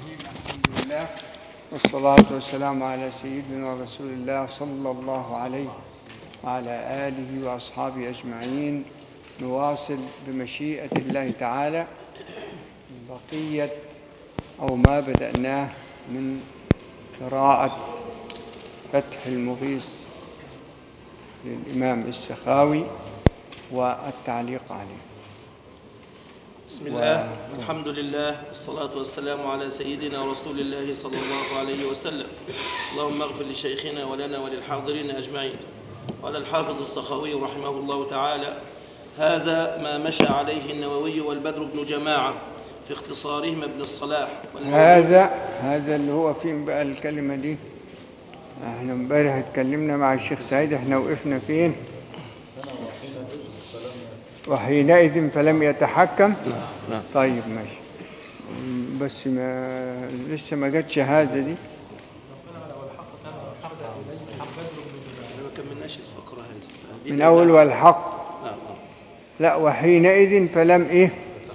الحمد لله والصلاة والسلام على سيدنا رسول الله صلى الله عليه وعلى آله وأصحابه أجمعين نواصل بمشيئة الله تعالى بقية أو ما بدأناه من قراءة فتح المغيث للإمام السخاوي والتعليق عليه بسم الله الحمد لله والصلاة والسلام على سيدنا رسول الله صلى الله عليه وسلم اللهم اغفر لشيخنا ولنا وللحاضرين أجمعين قال الحافظ السخاوي رحمه الله تعالى هذا ما مشى عليه النووي والبدر بن جماعة في اختصارهما ابن الصلاح والنووي هذا هذا اللي هو فين بقى الكلمة دي احنا امبارح اتكلمنا مع الشيخ سعيد احنا وقفنا فين وحينئذ فلم يتحكم نعم. طيب ماشي م، بس ما لسه ما جاتش هذا دي ما كملناش الفقرة هذه من اول والحق نعم نعم. لا وحينئذ فلم ايه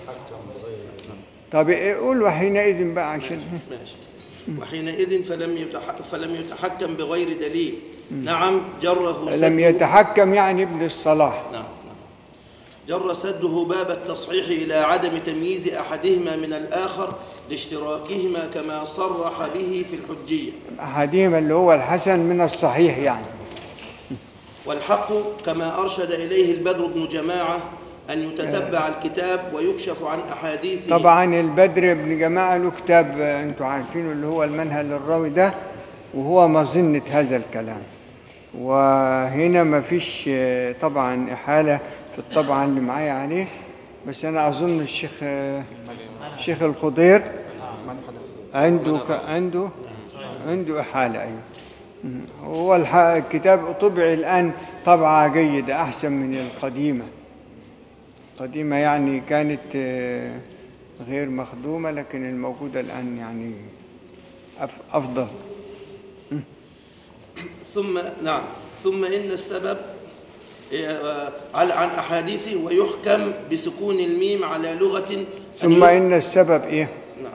طب إيه قول وحينئذ بقى عشان ماشي وحينئذ فلم يتح... فلم يتحكم بغير دليل نعم جره لم سده- يتحكم يعني ابن الصلاح نعم نعم. جر سده باب التصحيح إلى عدم تمييز أحدهما من الآخر لاشتراكهما كما صرح به في الحجية احدهما اللي هو الحسن من الصحيح يعني والحق كما أرشد إليه البدر بن جماعة أن يتتبع الكتاب ويكشف عن أحاديثه طبعا البدر بن جماعة له كتاب آه، انتوا عارفينه اللي هو المنهل الراوي ده وهو مظنة هذا الكلام وهنا ما فيش آه، طبعا إحالة في الطبعة اللي معايا عليه بس أنا أظن الشيخ آه، الشيخ الخضير عنده ك- عنده عنده إحالة أيوه مم. هو الح- الكتاب طبع الآن طبعة جيدة أحسن من القديمة قديمة يعني كانت آه، غير مخدومة لكن الموجودة الآن يعني أف- أفضل ثم نعم ثم إن السبب آه، على- عن أحاديثه ويحكم بسكون الميم على لغة أن ثم ي- إن السبب إيه نعم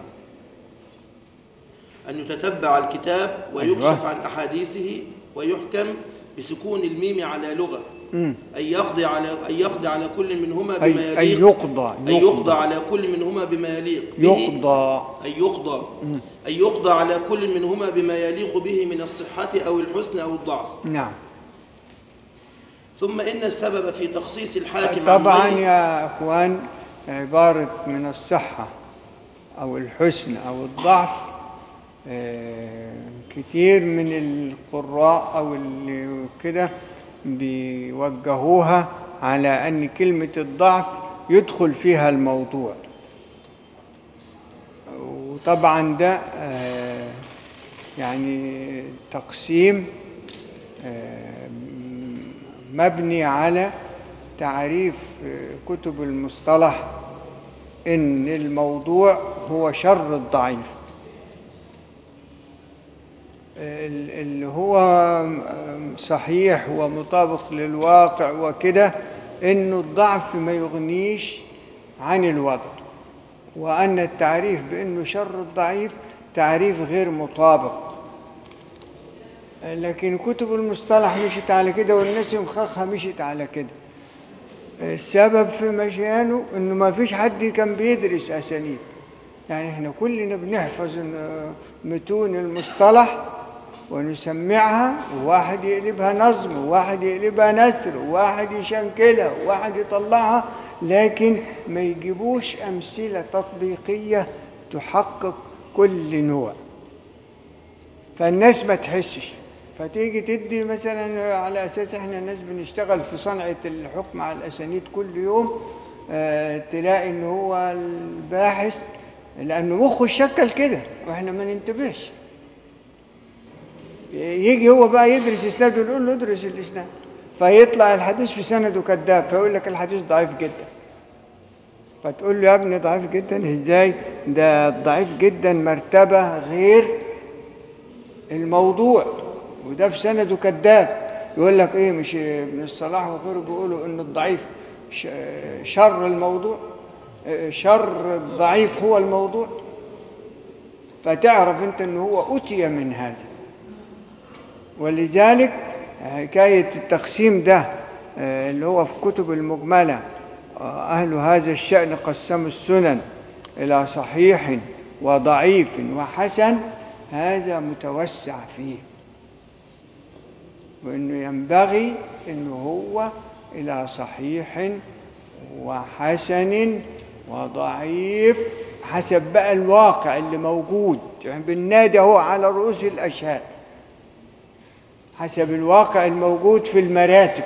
أن يتتبع الكتاب ويكشف أيوة. عن أحاديثه ويحكم بسكون الميم على لغة مم. أن يقضي على أن يقضي على كل منهما بما أي, أي يليق يقضى أن يقضى على كل منهما بما يليق به يقضى أن يقضى أن يقضى على كل منهما بما يليق به من الصحة أو الحسن أو الضعف نعم ثم إن السبب في تخصيص الحاكم عن طبعا غيره- يا أخوان عبارة من الصحة أو الحسن أو الضعف آه، كتير من القراء أو اللي كده بيوجهوها على أن كلمة الضعف يدخل فيها الموضوع وطبعا ده آه، يعني تقسيم آه، مبني على تعريف آه، كتب المصطلح ان الموضوع هو شر الضعيف ال- اللي هو صحيح ومطابق للواقع وكده انه الضعف ما يغنيش عن الوضع وان التعريف بانه شر الضعيف تعريف غير مطابق لكن كتب المصطلح مشيت على كده والناس مخخها مشيت على كده السبب في مشيانه انه ما فيش حد كان بيدرس اسانيد يعني احنا كلنا بنحفظ إن- متون المصطلح ونسمعها وواحد يقلبها نظم وواحد يقلبها نثر وواحد يشنكلها وواحد يطلعها لكن ما يجيبوش أمثلة تطبيقية تحقق كل نوع فالناس ما تحسش فتيجي تدي مثلا على اساس احنا الناس بنشتغل في صنعه الحكم على الاسانيد كل يوم آه، تلاقي ان هو الباحث لانه مخه شكل كده واحنا ما ننتبهش يجي هو بقى يدرس اسناد ونقول له ادرس الاسناد فيطلع الحديث في سنده كذاب فيقول لك الحديث ضعيف جدا فتقول له يا ابني ضعيف جدا ازاي ده ضعيف جدا مرتبه غير الموضوع وده في سنده كذاب يقول لك ايه مش ابن الصلاح وغيره بيقولوا ان الضعيف ش- شر الموضوع شر الضعيف هو الموضوع فتعرف انت انه هو أتي من هذا ولذلك حكاية التقسيم ده آه، اللي هو في كتب المجملة آه، أهل هذا الشأن قسموا السنن إلى صحيح وضعيف وحسن هذا متوسع فيه وإنه ينبغي إنه هو إلى صحيح وحسن وضعيف حسب بقى الواقع اللي موجود يعني بالنادي هو على رؤوس الأشهاد حسب الواقع الموجود في المراتب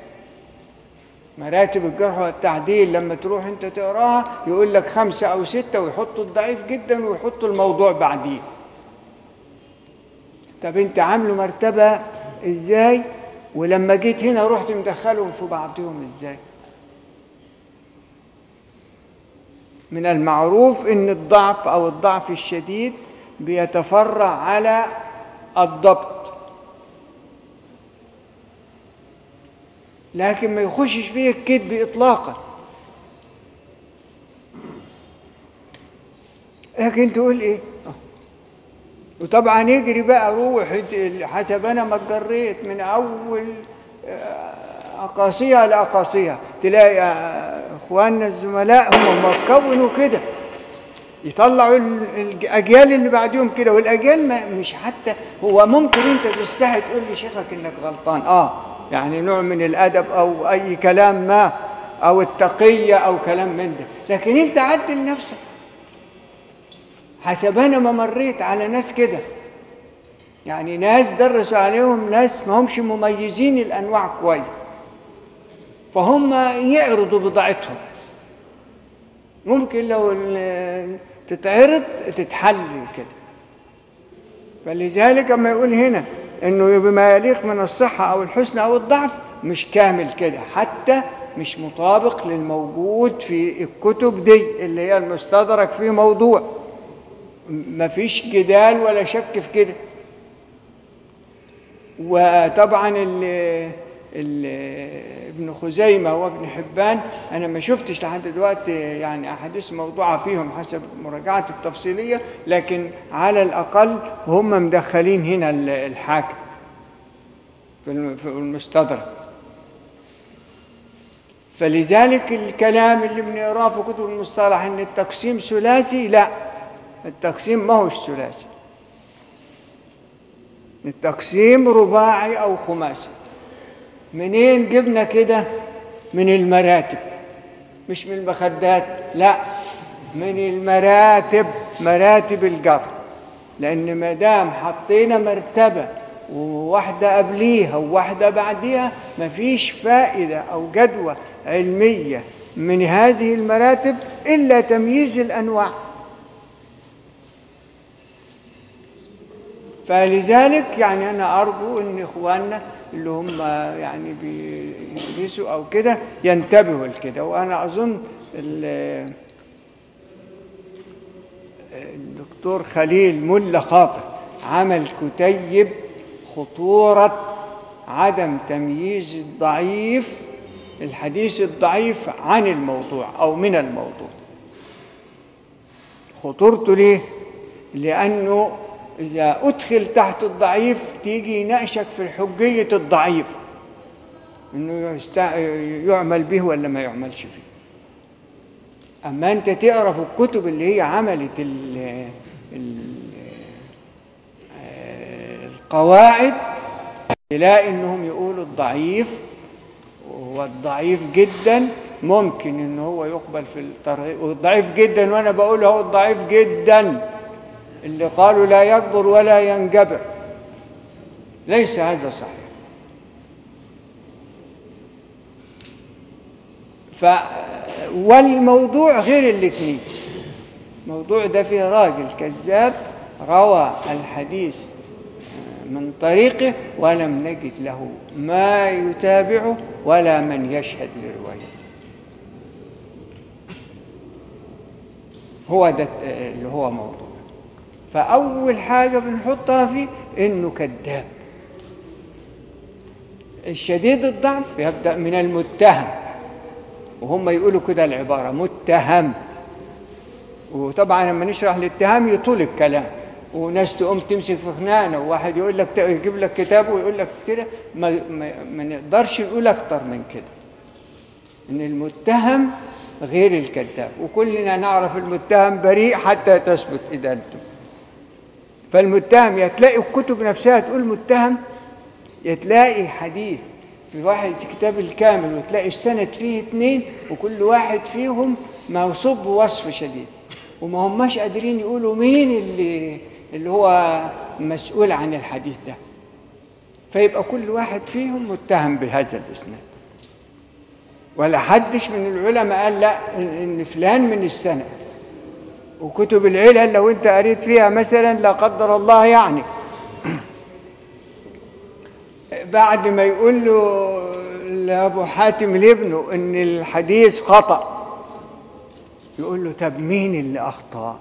مراتب الجرح والتعديل لما تروح انت تقراها يقول لك خمسة أو ستة ويحطوا الضعيف جدا ويحطوا الموضوع بعديه طب انت عامله مرتبة ازاي ولما جيت هنا رحت مدخلهم في بعضهم ازاي من المعروف ان الضعف او الضعف الشديد بيتفرع على الضبط لكن ما يخشش فيه الكذب اطلاقا لكن تقول ايه وطبعا يجري بقى روح حسب انا ما اتجريت من اول اقاصيها لاقاصيها تلاقي اخواننا الزملاء هم كونوا كده يطلعوا الاجيال اللي بعدهم كده والاجيال ما مش حتى هو ممكن انت تستحي تقول لشيخك انك غلطان اه يعني نوع من الادب او اي كلام ما او التقيه او كلام من ده لكن انت عدل نفسك حسب انا ما مريت على ناس كده يعني ناس درسوا عليهم ناس ما همش مميزين الانواع كويس فهم يعرضوا بضاعتهم ممكن لو تتعرض تتحل كده فلذلك اما يقول هنا انه بما يليق من الصحة او الحسن او الضعف مش كامل كده حتى مش مطابق للموجود في الكتب دي اللي هي المستدرك في موضوع مفيش جدال ولا شك في كده وطبعا ال ال ابن خزيمة وابن حبان أنا ما شفتش لحد دلوقتي يعني أحاديث موضوعة فيهم حسب مراجعة التفصيلية لكن على الأقل هم مدخلين هنا الحاكم في المستدرك فلذلك الكلام اللي بنقراه في كتب المصطلح ان التقسيم ثلاثي لا التقسيم ما هوش ثلاثي التقسيم رباعي او خماسي منين جبنا كده من المراتب مش من المخدات لا من المراتب مراتب الجر لان ما دام حطينا مرتبه وواحده قبليها وواحده بعديها مفيش فائده او جدوى علميه من هذه المراتب الا تمييز الانواع فلذلك يعني انا ارجو ان اخواننا اللي هم يعني بيدرسوا او كده ينتبهوا لكده وانا اظن الدكتور خليل ملا خاطر عمل كتيب خطورة عدم تمييز الضعيف الحديث الضعيف عن الموضوع أو من الموضوع خطورته ليه؟ لأنه إذا أدخل تحت الضعيف تيجي يناقشك في حجية الضعيف إنه يعمل به ولا ما يعملش فيه أما أنت تقرأ في الكتب اللي هي عملت ال ال القواعد تلاقي إنهم يقولوا الضعيف والضعيف جدا ممكن إن هو يقبل في الترغيب والضعيف جدا وأنا بقول هو الضعيف جدا اللي قالوا لا يكبر ولا ينجبر ليس هذا صحيح ف والموضوع غير الاثنين الموضوع ده فيه راجل كذاب روى الحديث من طريقه ولم نجد له ما يتابعه ولا من يشهد لروايته هو ده اللي هو موضوع فأول حاجة بنحطها فيه إنه كذاب الشديد الضعف يبدأ من المتهم وهم يقولوا كده العبارة متهم وطبعا لما نشرح الاتهام يطول الكلام وناس تقوم تمسك في خناقنا وواحد يقول لك يجيب لك كتاب ويقول لك كده ما, ما, ما نقدرش نقول اكتر من كده ان المتهم غير الكذاب وكلنا نعرف المتهم بريء حتى تثبت ادانته فالمتهم يا تلاقي الكتب نفسها تقول متهم يا تلاقي حديث في واحد كتاب الكامل وتلاقي السند فيه اتنين وكل واحد فيهم موصوف بوصف شديد وما هماش قادرين يقولوا مين اللي اللي هو مسؤول عن الحديث ده فيبقى كل واحد فيهم متهم بهذا الاسناد ولا حدش من العلماء قال لا ان فلان من السند وكتب العلل لو انت قريت فيها مثلا لا قدر الله يعني بعد ما يقول له لابو حاتم لابنه ان الحديث خطأ يقول له طب مين اللي اخطأ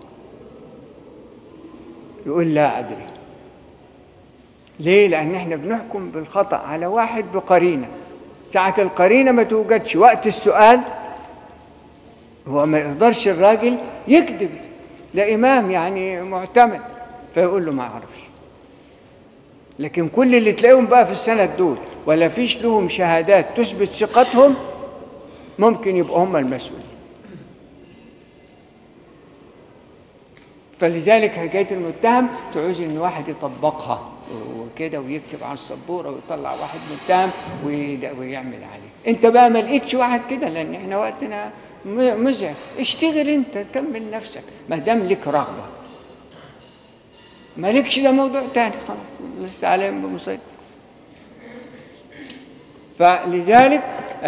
يقول لا ادري ليه لان احنا بنحكم بالخطأ على واحد بقرينه ساعة القرينة ما توجدش وقت السؤال هو ما يقدرش الراجل يكذب ده إمام يعني معتمد فيقول له ما أعرفش لكن كل اللي تلاقيهم بقى في السنة دول ولا فيش لهم شهادات تثبت ثقتهم ممكن يبقوا هم المسؤولين فلذلك حكاية المتهم تعوز إن واحد يطبقها وكده ويكتب على السبورة ويطلع واحد متهم ويعمل عليه انت بقى ما لقيتش واحد كده لان احنا وقتنا مزعج اشتغل انت كمل نفسك ما دام لك رغبة ما لكش ده موضوع تاني خلاص لست عليهم بمسيطر فلذلك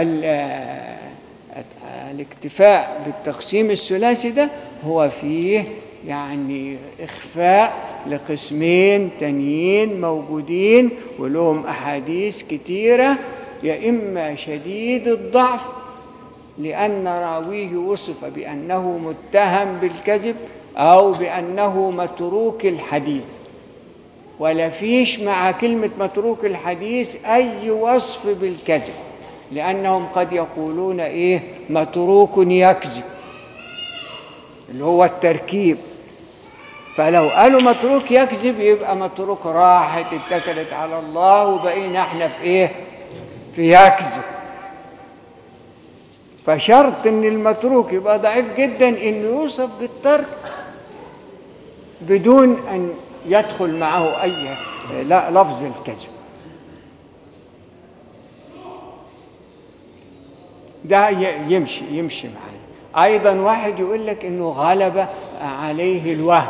الاكتفاء بالتقسيم الثلاثي ده هو فيه يعني إخفاء لقسمين تانيين موجودين ولهم أحاديث كتيرة يا إما شديد الضعف لأن راويه وصف بأنه متهم بالكذب أو بأنه متروك الحديث ولا فيش مع كلمة متروك الحديث أي وصف بالكذب لأنهم قد يقولون إيه متروك يكذب اللي هو التركيب فلو قالوا متروك يكذب يبقى متروك راحت اتكلت على الله وبقينا احنا في ايه في يكذب فشرط ان المتروك يبقى ضعيف جدا انه يوصف بالترك بدون ان يدخل معه اي لا لفظ الكذب ده يمشي يمشي معاه ايضا واحد يقول لك انه غلب عليه الوهم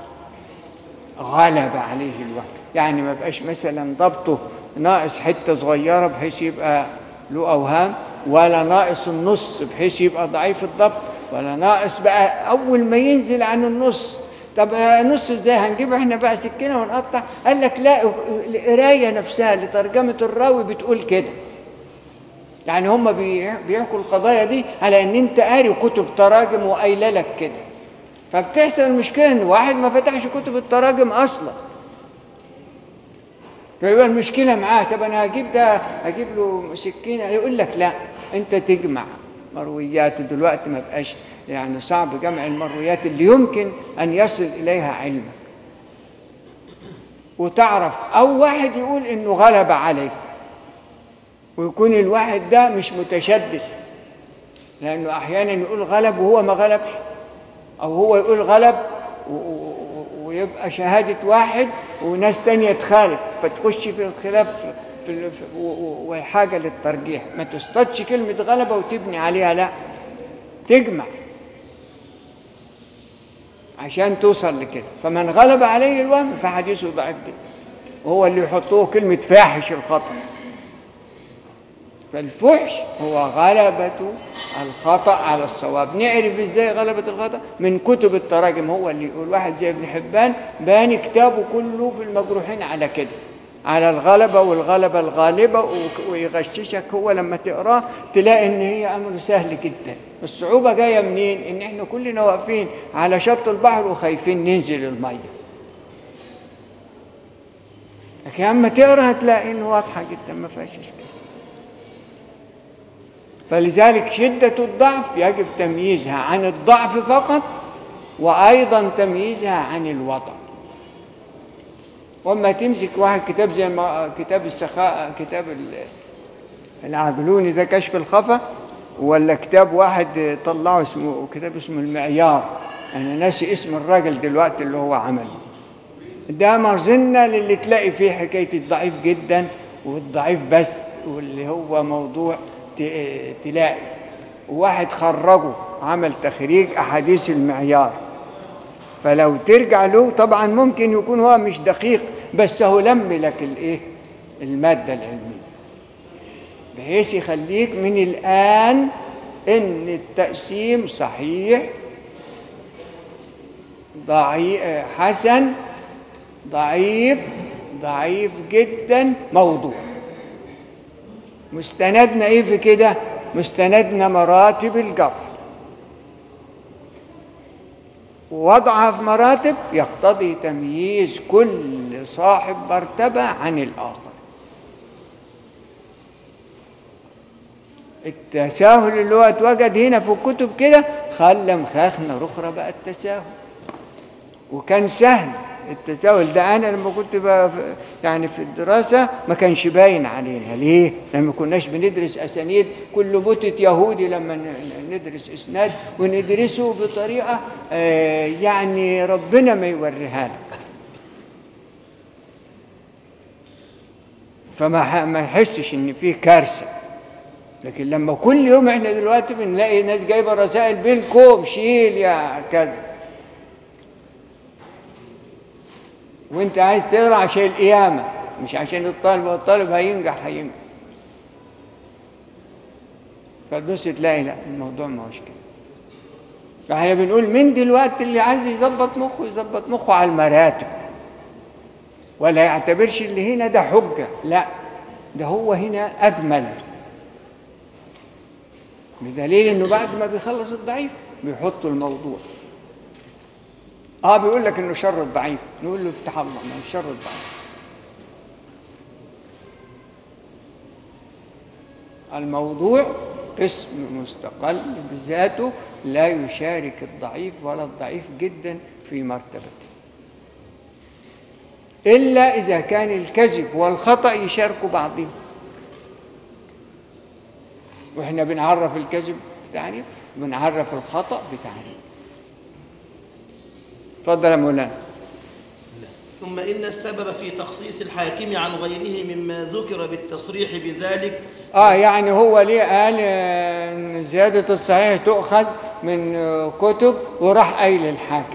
غلب عليه الوهم يعني ما بقاش مثلا ضبطه ناقص حته صغيره بحيث يبقى له اوهام ولا ناقص النص بحيث يبقى ضعيف الضبط ولا ناقص بقى اول ما ينزل عن النص طب نص ازاي هنجيب احنا بقى سكينه ونقطع قال لك لا القرايه نفسها لترجمه الراوي بتقول كده يعني هم بيحكوا القضايا دي على ان انت قاري كتب تراجم وقايله لك كده فبتحصل المشكله ان واحد ما فتحش كتب التراجم اصلا فيبقى المشكله معاه طب انا هجيب ده هجيب له سكينه يقول لك لا انت تجمع مرويات دلوقتي ما بقاش يعني صعب جمع المرويات اللي يمكن ان يصل اليها علمك وتعرف او واحد يقول انه غلب عليك ويكون الواحد ده مش متشدد لأنه أحيانا يقول غلب وهو ما غلبش أو هو يقول غلب ويبقى شهادة واحد وناس تانية تخالف فتخش في الخلاف في وحاجة للترجيح ما تصطادش كلمة غلبة وتبني عليها لا تجمع عشان توصل لكده فمن غلب عليه الوهم فحديثه ضعيف جدا وهو اللي يحطوه كلمة فاحش الخطأ فالفحش هو غلبة الخطأ على الصواب نعرف ازاي غلبة الخطأ من كتب التراجم هو اللي يقول واحد زي ابن حبان بان كتابه كله في المجروحين على كده على الغلبة والغلبة الغالبة ويغششك هو لما تقراه تلاقي ان هي امر سهل جدا الصعوبة جاية منين ان احنا كلنا واقفين على شط البحر وخايفين ننزل المية لكن اما تقرا هتلاقي انه واضحة جدا ما فيهاش اشكال فلذلك شدة الضعف يجب تمييزها عن الضعف فقط وأيضا تمييزها عن الوضع واما تمسك واحد كتاب زي ما كتاب السخاء كتاب ال- العدلوني ده كشف الخفا ولا كتاب واحد طلعه اسمه كتاب اسمه المعيار انا ناسي اسم الراجل دلوقتي اللي هو عمله ده مظنة للي تلاقي فيه حكاية الضعيف جدا والضعيف بس واللي هو موضوع ت- تلاقي واحد خرجه عمل تخريج أحاديث المعيار فلو ترجع له طبعا ممكن يكون هو مش دقيق بس هو لم لك الايه المادة العلمية بحيث يخليك من الآن إن التقسيم صحيح ضعيف حسن ضعيف ضعيف جدا موضوع مستندنا ايه في كده مستندنا مراتب الجبر ووضعها في مراتب يقتضي تمييز كل صاحب مرتبة عن الآخر التساهل اللي هو اتوجد هنا في الكتب كده خلى مخاخنا رخرة بقى التساهل وكان سهل التساهل ده انا لما كنت بقى في- يعني في الدراسه ما كانش باين علينا ليه؟ لما كناش بندرس اسانيد كل بوتة يهودي لما ن- ندرس اسناد وندرسه بطريقه آه، يعني ربنا ما يوريها لك فما ح- ما يحسش ان فيه كارثه لكن لما كل يوم احنا دلوقتي بنلاقي ناس جايبه رسائل بالكوم شيل يا كذا وانت عايز تقرا عشان القيامه مش عشان الطالب والطالب هينجح هينجح فتبص تلاقي لا الموضوع ما هوش كده فاحنا بنقول من دلوقتي اللي عايز يظبط مخه يظبط مخه على المراتب ولا يعتبرش اللي هنا ده حجه لا ده هو هنا اجمل بدليل انه بعد ما بيخلص الضعيف بيحط الموضوع اه بيقول لك انه شر الضعيف نقول له افتح الله ما هو شر الضعيف الموضوع قسم مستقل بذاته لا يشارك الضعيف ولا الضعيف جدا في مرتبته إلا إذا كان الكذب والخطأ يشاركوا بعضهم وإحنا بنعرف الكذب بتعريف بنعرف الخطأ بتعريف اتفضل يا مولانا ثم إن السبب في تخصيص الحاكم عن غيره مما ذكر بالتصريح بذلك اه يعني هو ليه قال آه، ان زيادة الصحيح تؤخذ من آه، كتب وراح قايل الحاكم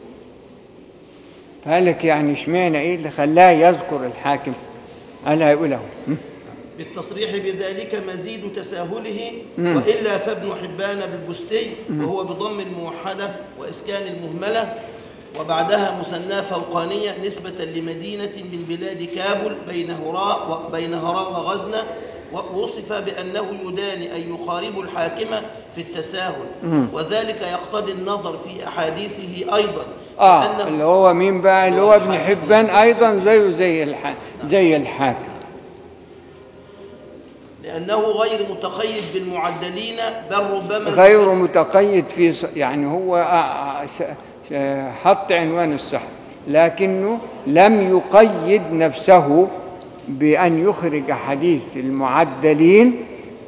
فقال لك يعني اشمعنى ايه اللي خلاه يذكر الحاكم قال هيقول اهو م? بالتصريح بذلك مزيد تساهله مم. وإلا فابن حبان بالبستي وهو بضم الموحدة وإسكان المهملة وبعدها مثناه فوقانية نسبة لمدينة من بلاد كابل بين هراء وبين هراء وغزنة ووصف بأنه يداني أن يقارب الحاكم في التساهل مم. وذلك يقتضي النظر في أحاديثه أيضا اه لأنه- اللي هو مين بقى اللي هو ابن حبان ايضا زيه زي الح... زي الحاكم لأنه غير متقيد بالمعدلين بل ربما غير متقيد في ص- يعني هو آه، آه، س- س- حط عنوان الصحة لكنه لم يقيد نفسه بأن يخرج حديث المعدلين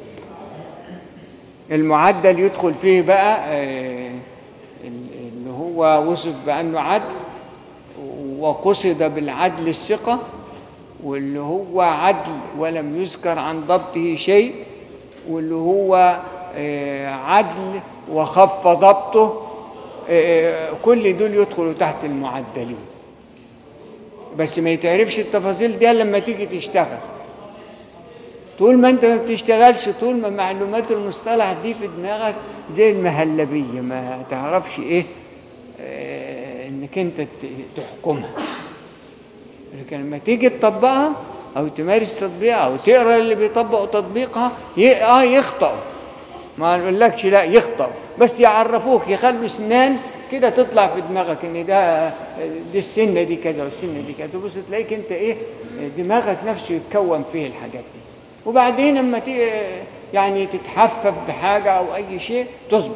المعدل يدخل فيه بقى آه، اللي هو وصف بأنه عدل وقصد بالعدل الثقة واللي هو عدل ولم يذكر عن ضبطه شيء واللي هو آه، عدل وخف ضبطه آه، كل دول يدخلوا تحت المعدلين بس ما يتعرفش التفاصيل دي إلا لما تيجي تشتغل طول ما انت ما بتشتغلش طول ما معلومات المصطلح دي في دماغك زي المهلبية ما تعرفش ايه آه، انك انت ت- تحكمها لكن لما تيجي تطبقها او تمارس تطبيقها او تقرا اللي بيطبقوا تطبيقها ي... اه يخطئوا ما نقولكش لا يخطئوا بس يعرفوك يخلوا سنان كده تطلع في دماغك ان ده دي السنه دي كذا والسنه دي كذا تبص تلاقيك انت ايه دماغك نفسه يتكون فيه الحاجات دي وبعدين لما ت... يعني تتحفف بحاجه او اي شيء تظبط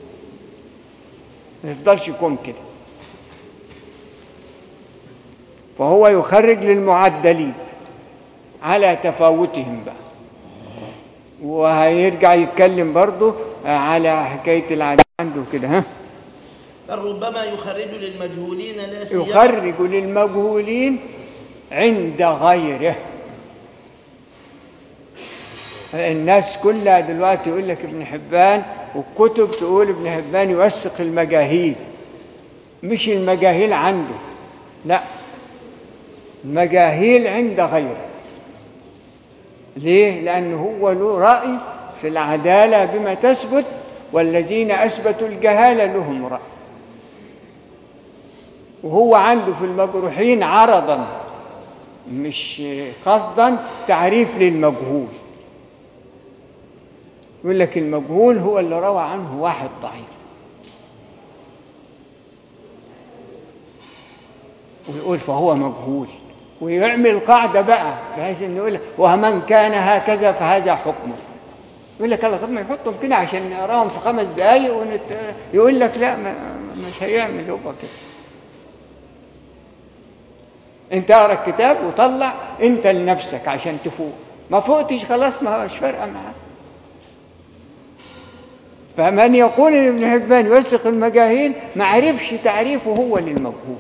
ما يفضلش يكون كده فهو يخرج للمعدلين على تفاوتهم بقى وهيرجع يتكلم برضه على حكاية العدالة عنده كده ها بل ربما يخرج للمجهولين لا سيما يخرج للمجهولين عند غيره الناس كلها دلوقتي يقول لك ابن حبان والكتب تقول ابن حبان يوثق المجاهيل مش المجاهيل عنده لا المجاهيل عند غيره ليه؟ لأنه هو له رأي في العدالة بما تثبت والذين أثبتوا الجهالة لهم رأي وهو عنده في المجروحين عرضا مش قصدا تعريف للمجهول يقول لك المجهول هو اللي روى عنه واحد ضعيف ويقول فهو مجهول ويعمل قاعدة بقى بحيث انه يقول لك ومن كان هكذا فهذا حكمه يقول لك الله طب ما يحطهم كده عشان نقراهم في خمس دقايق ونت... يقول لك لا ما مش هيعمل يبقى كده انت اقرا الكتاب وطلع انت لنفسك عشان تفوق ما فوقتش خلاص ما مش فارقه معاك فمن يقول ان ابن حبان يوثق المجاهيل ما عرفش تعريفه هو للمجهول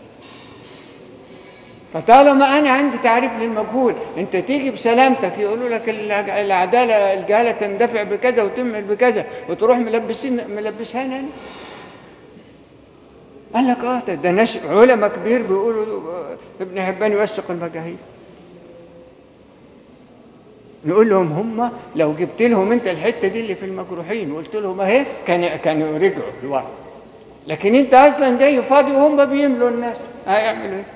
فطالما انا عندي تعريف للمجهول انت تيجي بسلامتك يقولوا لك العداله الجهاله تندفع بكذا وتعمل بكذا وتروح ملبسين ملبسها انا قال لك اه ده ناس علماء كبير بيقولوا ابن حبان يوثق المجاهيل نقول لهم هم لو جبت لهم انت الحته دي اللي في المجروحين وقلت لهم اهي كان كانوا رجعوا لورا لكن انت اصلا جاي فاضي وهم بيملوا الناس هيعملوا ايه؟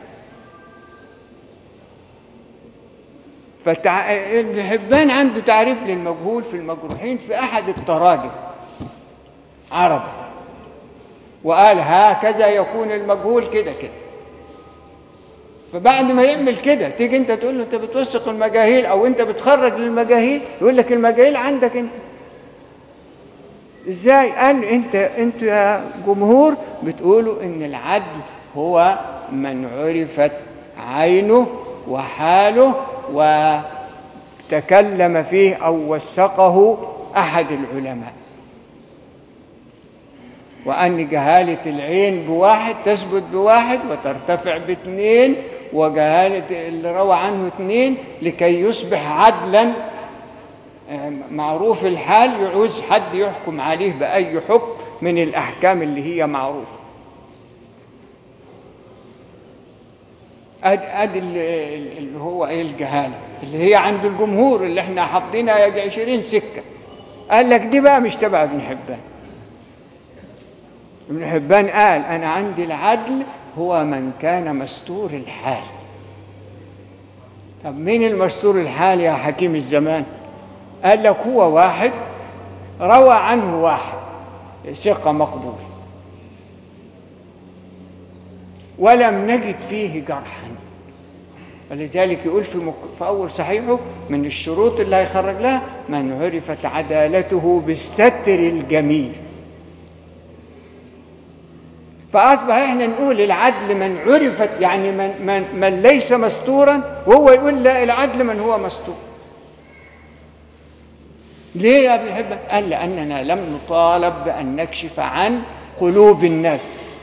فتع... ابن حبان عنده تعريف للمجهول في المجروحين في احد التراجم عربي وقال هكذا يكون المجهول كده كده فبعد ما يعمل كده تيجي انت تقول له انت بتوثق المجاهيل او انت بتخرج للمجاهيل يقول لك المجاهيل عندك انت ازاي قال انت انت يا جمهور بتقولوا ان العدل هو من عرفت عينه وحاله وتكلم فيه او وثقه احد العلماء وأن جهالة العين بواحد تثبت بواحد وترتفع باثنين وجهالة اللي روى عنه اثنين لكي يصبح عدلا معروف الحال يعوز حد يحكم عليه بأي حكم من الأحكام اللي هي معروفة أد أد اللي هو إيه الجهالة اللي هي عند الجمهور اللي احنا حاطينها يجي عشرين سكة قال لك دي بقى مش تبع ابن حبان ابن حبان قال أنا عندي العدل هو من كان مستور الحال طب مين المستور الحال يا حكيم الزمان قال لك هو واحد روى عنه واحد ثقة مقبول ولم نجد فيه جرحا ولذلك يقول في, مك... في أول صحيحه من الشروط اللي هيخرج لها من عرفت عدالته بالستر الجميل فأصبح إحنا نقول العدل من عرفت يعني من, من, من ليس مستورا وهو يقول لا العدل من هو مستور ليه يا ابن حبة؟ قال لأننا لم نطالب بأن نكشف عن قلوب الناس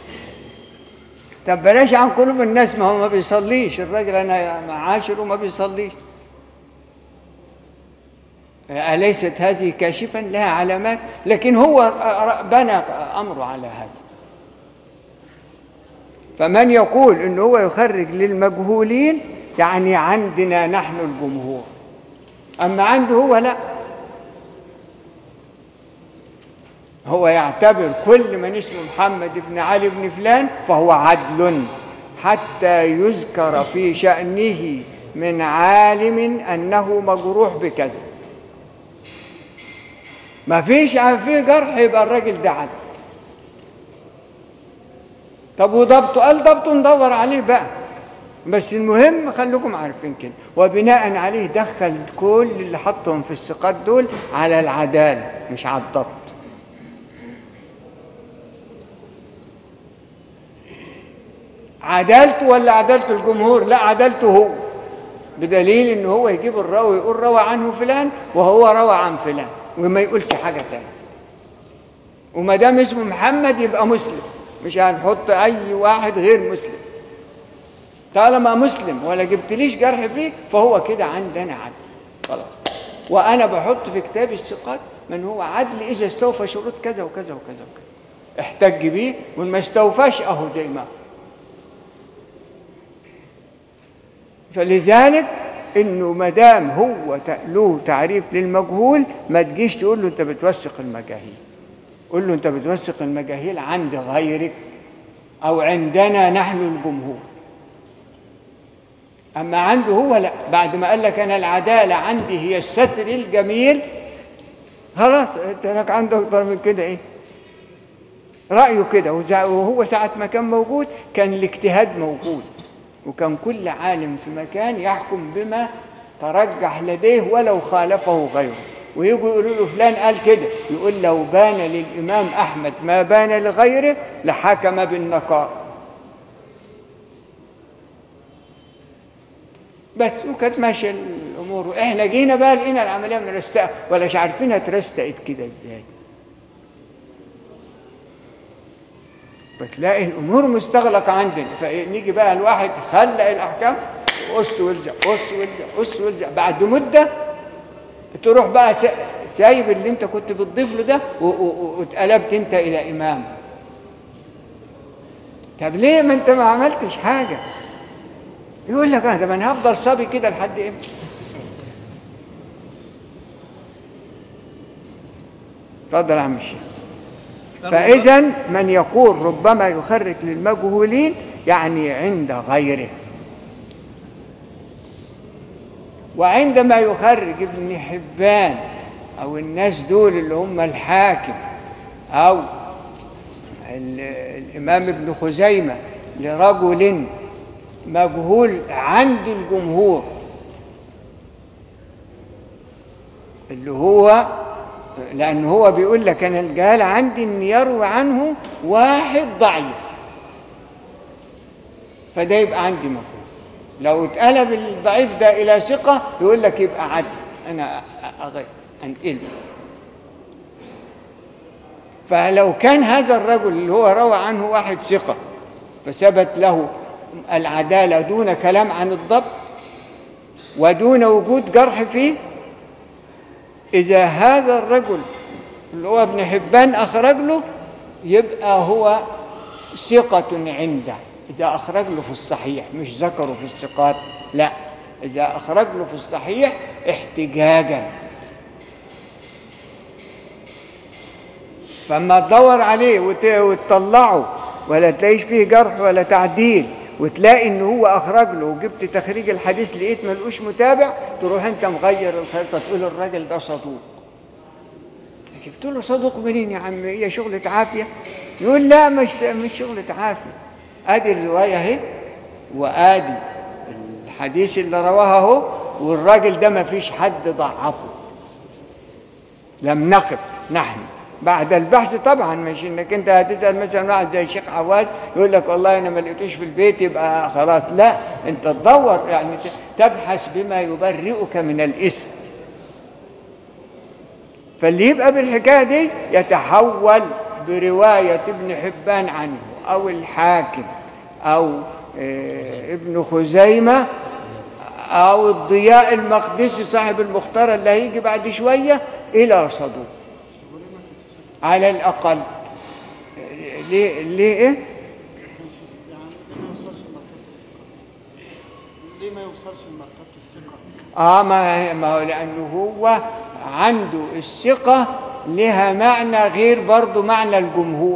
طب بلاش عن قلوب الناس ما هو ما بيصليش الراجل أنا معاشر وما بيصليش أليست هذه كاشفا لها علامات لكن هو بنى أمره على هذا فمن يقول ان هو يخرج للمجهولين يعني عندنا نحن الجمهور اما عنده هو لا هو يعتبر كل من اسمه محمد بن علي بن فلان فهو عدل حتى يذكر في شأنه من عالم أنه مجروح بكذا ما فيش في جرح يبقى الراجل ده عدل طب وضبطه قال ضبطه ندور عليه بقى بس المهم خليكم عارفين كده وبناء عليه دخل كل اللي حطهم في الثقات دول على العدالة مش على الضبط عدالته ولا عدالة الجمهور لا عدالته هو بدليل ان هو يجيب الراوي يقول روى عنه فلان وهو روى عن فلان وما يقولش حاجة تانية وما دام اسمه محمد يبقى مسلم مش هنحط اي واحد غير مسلم طالما مسلم ولا جبتليش جرح فيه فهو كده عندنا عدل خلاص وانا بحط في كتاب الثقات من هو عدل اذا استوفى شروط كذا وكذا وكذا وكذا احتج بيه وما استوفاش اهو زي ما هو. فلذلك انه ما دام هو ت- له تعريف للمجهول ما تجيش تقول له انت بتوثق المجاهيل قول له انت بتوثق المجاهيل عند غيرك او عندنا نحن الجمهور اما عنده هو لا بعد ما قال لك انا العداله عندي هي الستر الجميل خلاص انت لك عنده اكتر من كده ايه رايه كده وزع- وهو ساعه ما كان موجود كان الاجتهاد موجود وكان كل عالم في مكان يحكم بما ترجح لديه ولو خالفه غيره ويجوا يقولوا له فلان قال كده يقول لو بان للإمام أحمد ما بان لغيره لحكم بالنقاء بس وكانت ماشيه الامور واحنا جينا بقى لقينا العمليه مرستقه ولا مش عارفينها اترستقت كده ازاي فتلاقي الامور مستغلقه عندنا فنيجي بقى الواحد خلق الاحكام قص والزق قص والزق قص والزق بعد مده تروح بقى س- سايب اللي انت كنت بتضيف له ده و- و- واتقلبت انت الى امام طب ليه ما انت ما عملتش حاجه يقول لك انا طب انا هفضل صبي كده لحد امتى اتفضل يا عم الشيخ فإذا من يقول ربما يخرج للمجهولين يعني عند غيره وعندما يخرج ابن حبان أو الناس دول اللي هم الحاكم أو ال- الإمام ابن خزيمة لرجل مجهول عند الجمهور اللي هو لأن هو بيقول لك أنا الجهال عندي إن يروي عنه واحد ضعيف فده يبقى عندي مفهوم لو اتقلب الضعيف ده إلى ثقة يقول لك يبقى عدل أنا أغير أنقله فلو كان هذا الرجل اللي هو روى عنه واحد ثقة فثبت له العدالة دون كلام عن الضبط ودون وجود جرح فيه إذا هذا الرجل اللي هو ابن حبان أخرج له يبقى هو ثقة عنده إذا أخرج له في الصحيح مش ذكره في الثقات لا إذا أخرج له في الصحيح احتجاجا فما تدور عليه وت- وتطلعه ولا تلاقيش فيه جرح ولا تعديل وتلاقي ان هو اخرج له وجبت تخريج الحديث لقيت ملقوش متابع تروح انت مغير الخريطه تقول الراجل ده صدوق جبت له صدوق منين يا عم هي شغلة عافية يقول لا مش مش شغلة عافية ادي الرواية اهي وادي الحديث اللي رواه اهو والراجل ده ما فيش حد ضعفه لم نقف نحن بعد البحث طبعا مش انك انت هتسال مثلا واحد زي الشيخ عواد يقول لك والله انا ما لقيتوش في البيت يبقى خلاص لا انت تدور يعني تبحث بما يبرئك من الاثم فاللي يبقى بالحكايه دي يتحول بروايه ابن حبان عنه او الحاكم او آه، ابن خزيمه او الضياء المقدسي صاحب المختار اللي هيجي بعد شويه الى صدوق على الاقل ليه ليه ايه يعني ما يوصلش لمرتبة الثقة ليه ما يوصلش لمرتبة الثقة اه ما ما هو لانه هو عنده الثقه لها معنى غير برضه معنى الجمهور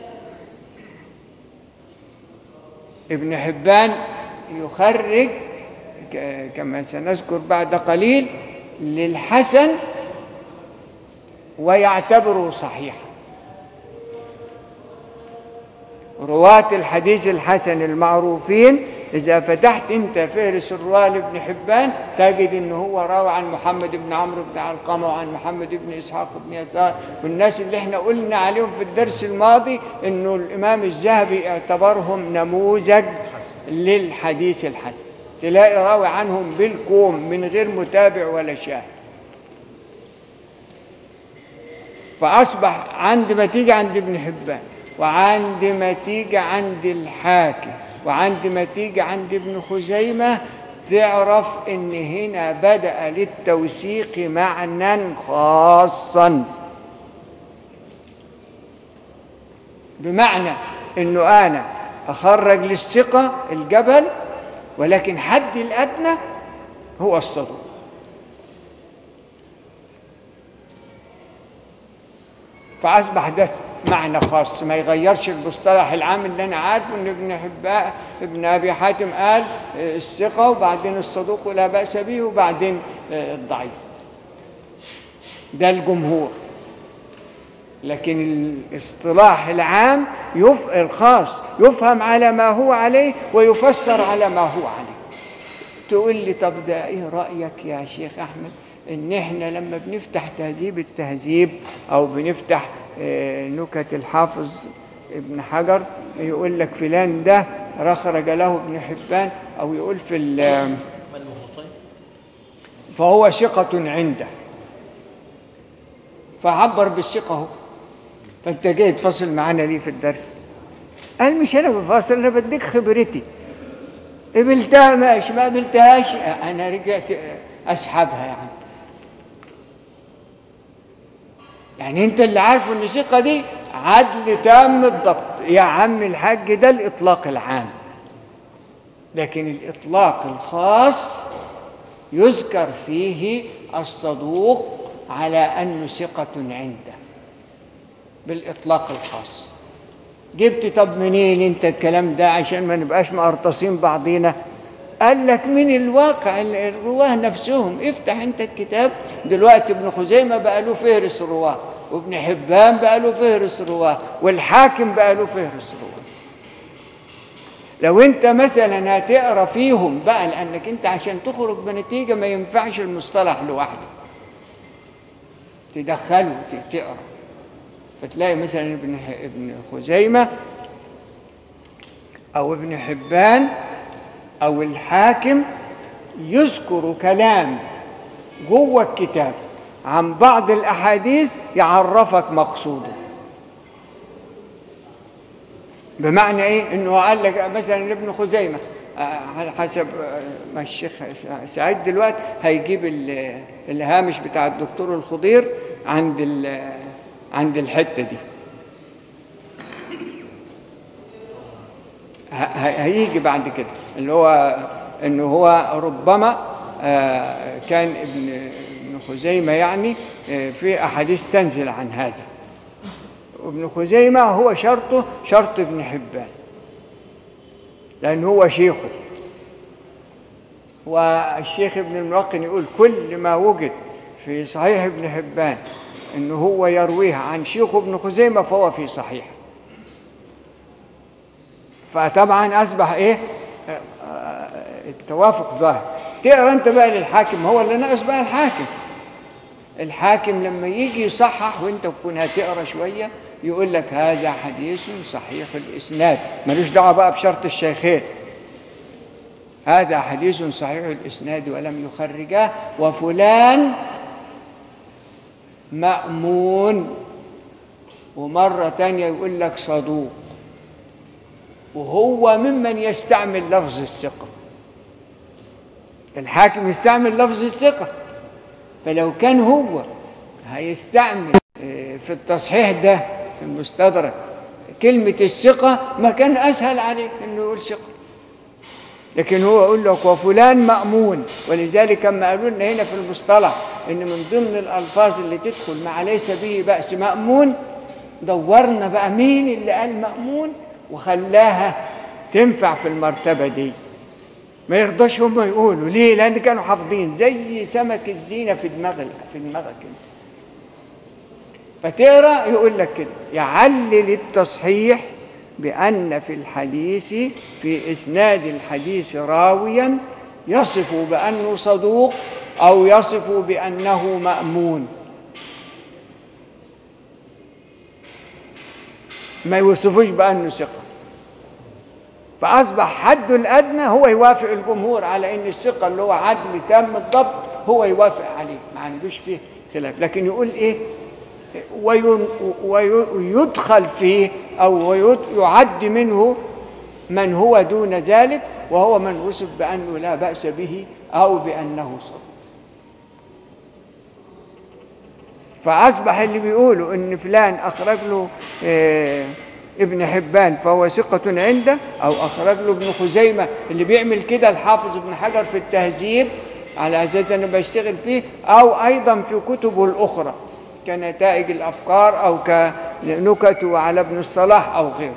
ابن حبان يخرج ك- كما سنذكر بعد قليل للحسن ويعتبره صحيحا رواة الحديث الحسن المعروفين إذا فتحت أنت فهرس الرواة لابن حبان تجد أنه هو راوي عن محمد بن عمرو بن علقمة وعن محمد بن إسحاق بن يسار والناس اللي احنا قلنا عليهم في الدرس الماضي أنه الإمام الذهبي اعتبرهم نموذج للحديث الحسن تلاقي راوي عنهم بالكوم من غير متابع ولا شاهد فأصبح عند ما تيجي عند ابن حبان وعند ما تيجي عند الحاكم وعند ما تيجي عند ابن خزيمة تعرف ان هنا بدأ للتوثيق معنى خاصا بمعنى انه انا اخرج للثقة الجبل ولكن حد الادنى هو الصدوق فأصبح ده معنى خاص ما يغيرش المصطلح العام اللي أنا عارفه إن ابن حباء ابن أبي حاتم قال آه، الثقة وبعدين الصدوق لا بأس به وبعدين آه، الضعيف ده الجمهور لكن الاصطلاح العام يف... الخاص يفهم على ما هو عليه ويفسر على ما هو عليه تقول لي طب ده ايه رأيك يا شيخ احمد ان احنا لما بنفتح تهذيب التهذيب او بنفتح آه، نكت الحافظ ابن حجر يقول لك فلان ده رخرج له ابن حبان او يقول في ال- ما المغطي فهو ثقة عنده فعبر بالثقة اهو فانت جاي تفصل معانا ليه في الدرس قال مش انا بفصل انا بديك خبرتي قبلتها ماشي ما قبلتهاش انا رجعت اسحبها يعني يعني انت اللي عارفه ان الثقة دي عدل تام الضبط يا عم الحاج ده الاطلاق العام لكن الاطلاق الخاص يذكر فيه الصدوق على أنه ثقة عنده بالإطلاق الخاص جبت طب منين انت الكلام ده عشان ما نبقاش مقرطصين بعضينا قال لك من الواقع ال- الرواه نفسهم افتح انت الكتاب دلوقتي ابن خزيمة بقى له فهرس رواه وابن حبان بقى له فهرس رواه والحاكم بقى له فهرس رواه لو انت مثلا هتقرا فيهم بقى لانك انت عشان تخرج بنتيجه ما ينفعش المصطلح لوحده تدخله ت- تقرا فتلاقي مثلا ابن ح- ابن خزيمه او ابن حبان او الحاكم يذكر كلام جوه الكتاب عن بعض الاحاديث يعرفك مقصوده بمعنى ايه انه قال لك مثلا ابن خزيمه آه، على حسب آه، ما الشيخ سعيد دلوقتي هيجيب ال- الهامش بتاع الدكتور الخضير عند ال- عند الحته دي ه- ه- هيجي بعد كده اللي هو انه هو ربما آه، كان ابن ابن خزيمه يعني آه، في احاديث تنزل عن هذا وابن خزيمة هو شرطه شرط ابن حبان لأن هو شيخه والشيخ ابن الملقن يقول كل ما وجد في صحيح ابن حبان انه هو يرويه عن شيخه ابن خزيمة فهو في صحيح فطبعا اصبح ايه آه، آه، التوافق ظاهر تقرا انت بقى للحاكم هو اللي ناقص بقى الحاكم الحاكم لما يجي يصحح وانت تكون هتقرا شويه يقول لك هذا حديث صحيح الاسناد ملوش دعوه بقى بشرط الشيخين هذا حديث صحيح الاسناد ولم يخرجاه وفلان مأمون ومرة تانية يقول لك صدوق وهو ممن يستعمل لفظ الثقة الحاكم يستعمل لفظ الثقة فلو كان هو هيستعمل آه، في التصحيح ده في المستدرك كلمة الثقة ما كان أسهل عليه إنه يقول ثقة لكن هو يقول لك وفلان مأمون ولذلك كما قالوا لنا هنا في المصطلح إن من ضمن الألفاظ اللي تدخل مع ليس به بأس مأمون دورنا بقى مين اللي قال مأمون وخلاها تنفع في المرتبة دي ما يرضاش هم يقولوا ليه لان كانوا حافظين زي سمك الزينه في دماغك في دماغك كده فتقرا يقول لك كده يعلل التصحيح بان في الحديث في اسناد الحديث راويا يصف بانه صدوق او يصف بانه مامون ما يوصفوش بانه ثقه فأصبح حده الأدنى هو يوافق الجمهور على إن الثقة اللي هو عدل تام الضبط هو يوافق عليه ما عندوش فيه خلاف لكن يقول إيه وين- ويدخل فيه أو ويد- يعد منه من هو دون ذلك وهو من وصف بأنه لا بأس به أو بأنه صدق فأصبح اللي بيقولوا إن فلان أخرج له آه، ابن حبان فهو ثقة عنده أو أخرج له ابن خزيمة اللي بيعمل كده الحافظ ابن حجر في التهذيب على أساس أنا بشتغل فيه أو أيضا في كتبه الأخرى كنتائج الأفكار أو كنكته على ابن الصلاح أو غيره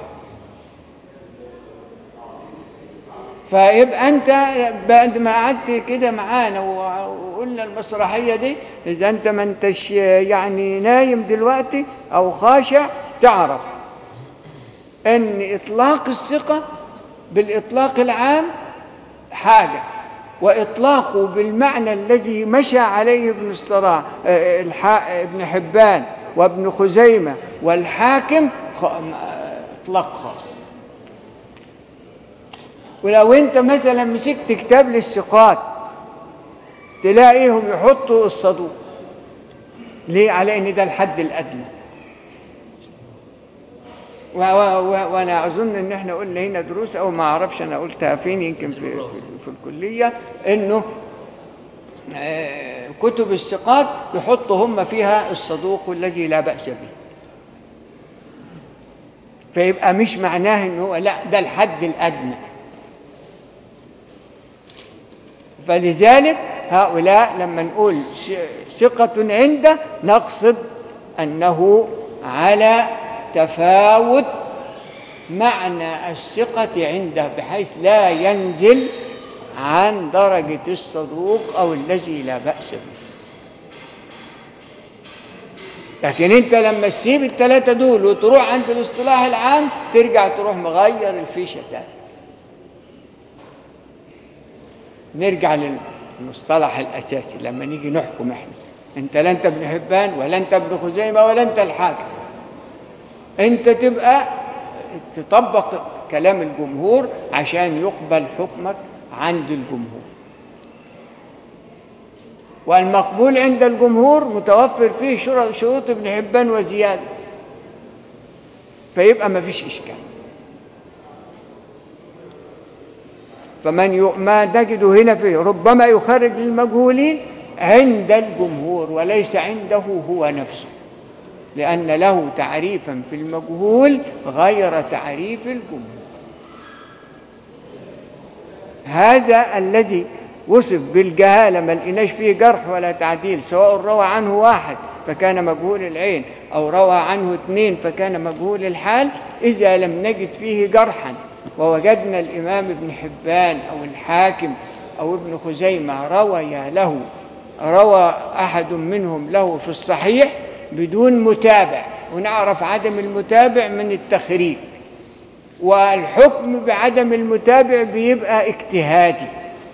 فيبقى انت بعد ما قعدت كده معانا وقلنا المسرحيه دي اذا انت ما انتش يعني نايم دلوقتي او خاشع تعرف ان اطلاق الثقه بالاطلاق العام حاجه واطلاقه بالمعنى الذي مشى عليه ابن الصلاح آه، الح- ابن حبان وابن خزيمه والحاكم خ- اطلاق خاص ولو انت مثلا مسكت كتاب للثقات تلاقيهم يحطوا الصدوق ليه على ان ده الحد الادنى و- و- و- وانا اظن ان احنا قلنا هنا دروس او ما اعرفش انا قلتها فين يمكن في, في, في الكليه انه آه، كتب الثقات يحطوا هم فيها الصدوق الذي لا باس به فيبقى مش معناه ان هو لا ده الحد الادنى فلذلك هؤلاء لما نقول ش- ثقة عنده نقصد أنه على تفاوت معنى الثقة عنده بحيث لا ينزل عن درجة الصدوق أو الذي لا بأس به لكن انت لما تسيب الثلاثة دول وتروح عند الاصطلاح العام ترجع تروح مغير الفيشة تاني نرجع للمصطلح الأساسي لما نيجي نحكم احنا انت لا انت ابن حبان ولا انت ابن خزيمة ولا انت الحاكم انت تبقى تطبق كلام الجمهور عشان يقبل حكمك عند الجمهور والمقبول عند الجمهور متوفر فيه شر- شروط ابن حبان وزيادة فيبقى ما فيش إشكال فمن ي... ما نجده هنا فيه ربما يخرج للمجهولين عند الجمهور وليس عنده هو نفسه لأن له تعريفا في المجهول غير تعريف الجمهور هذا الذي وصف بالجهالة ما لقيناش فيه جرح ولا تعديل سواء روى عنه واحد فكان مجهول العين أو روى عنه اثنين فكان مجهول الحال إذا لم نجد فيه جرحا ووجدنا الإمام ابن حبان أو الحاكم أو ابن خزيمة روي له روى أحد منهم له في الصحيح بدون متابع ونعرف عدم المتابع من التخريج والحكم بعدم المتابع بيبقى اجتهادي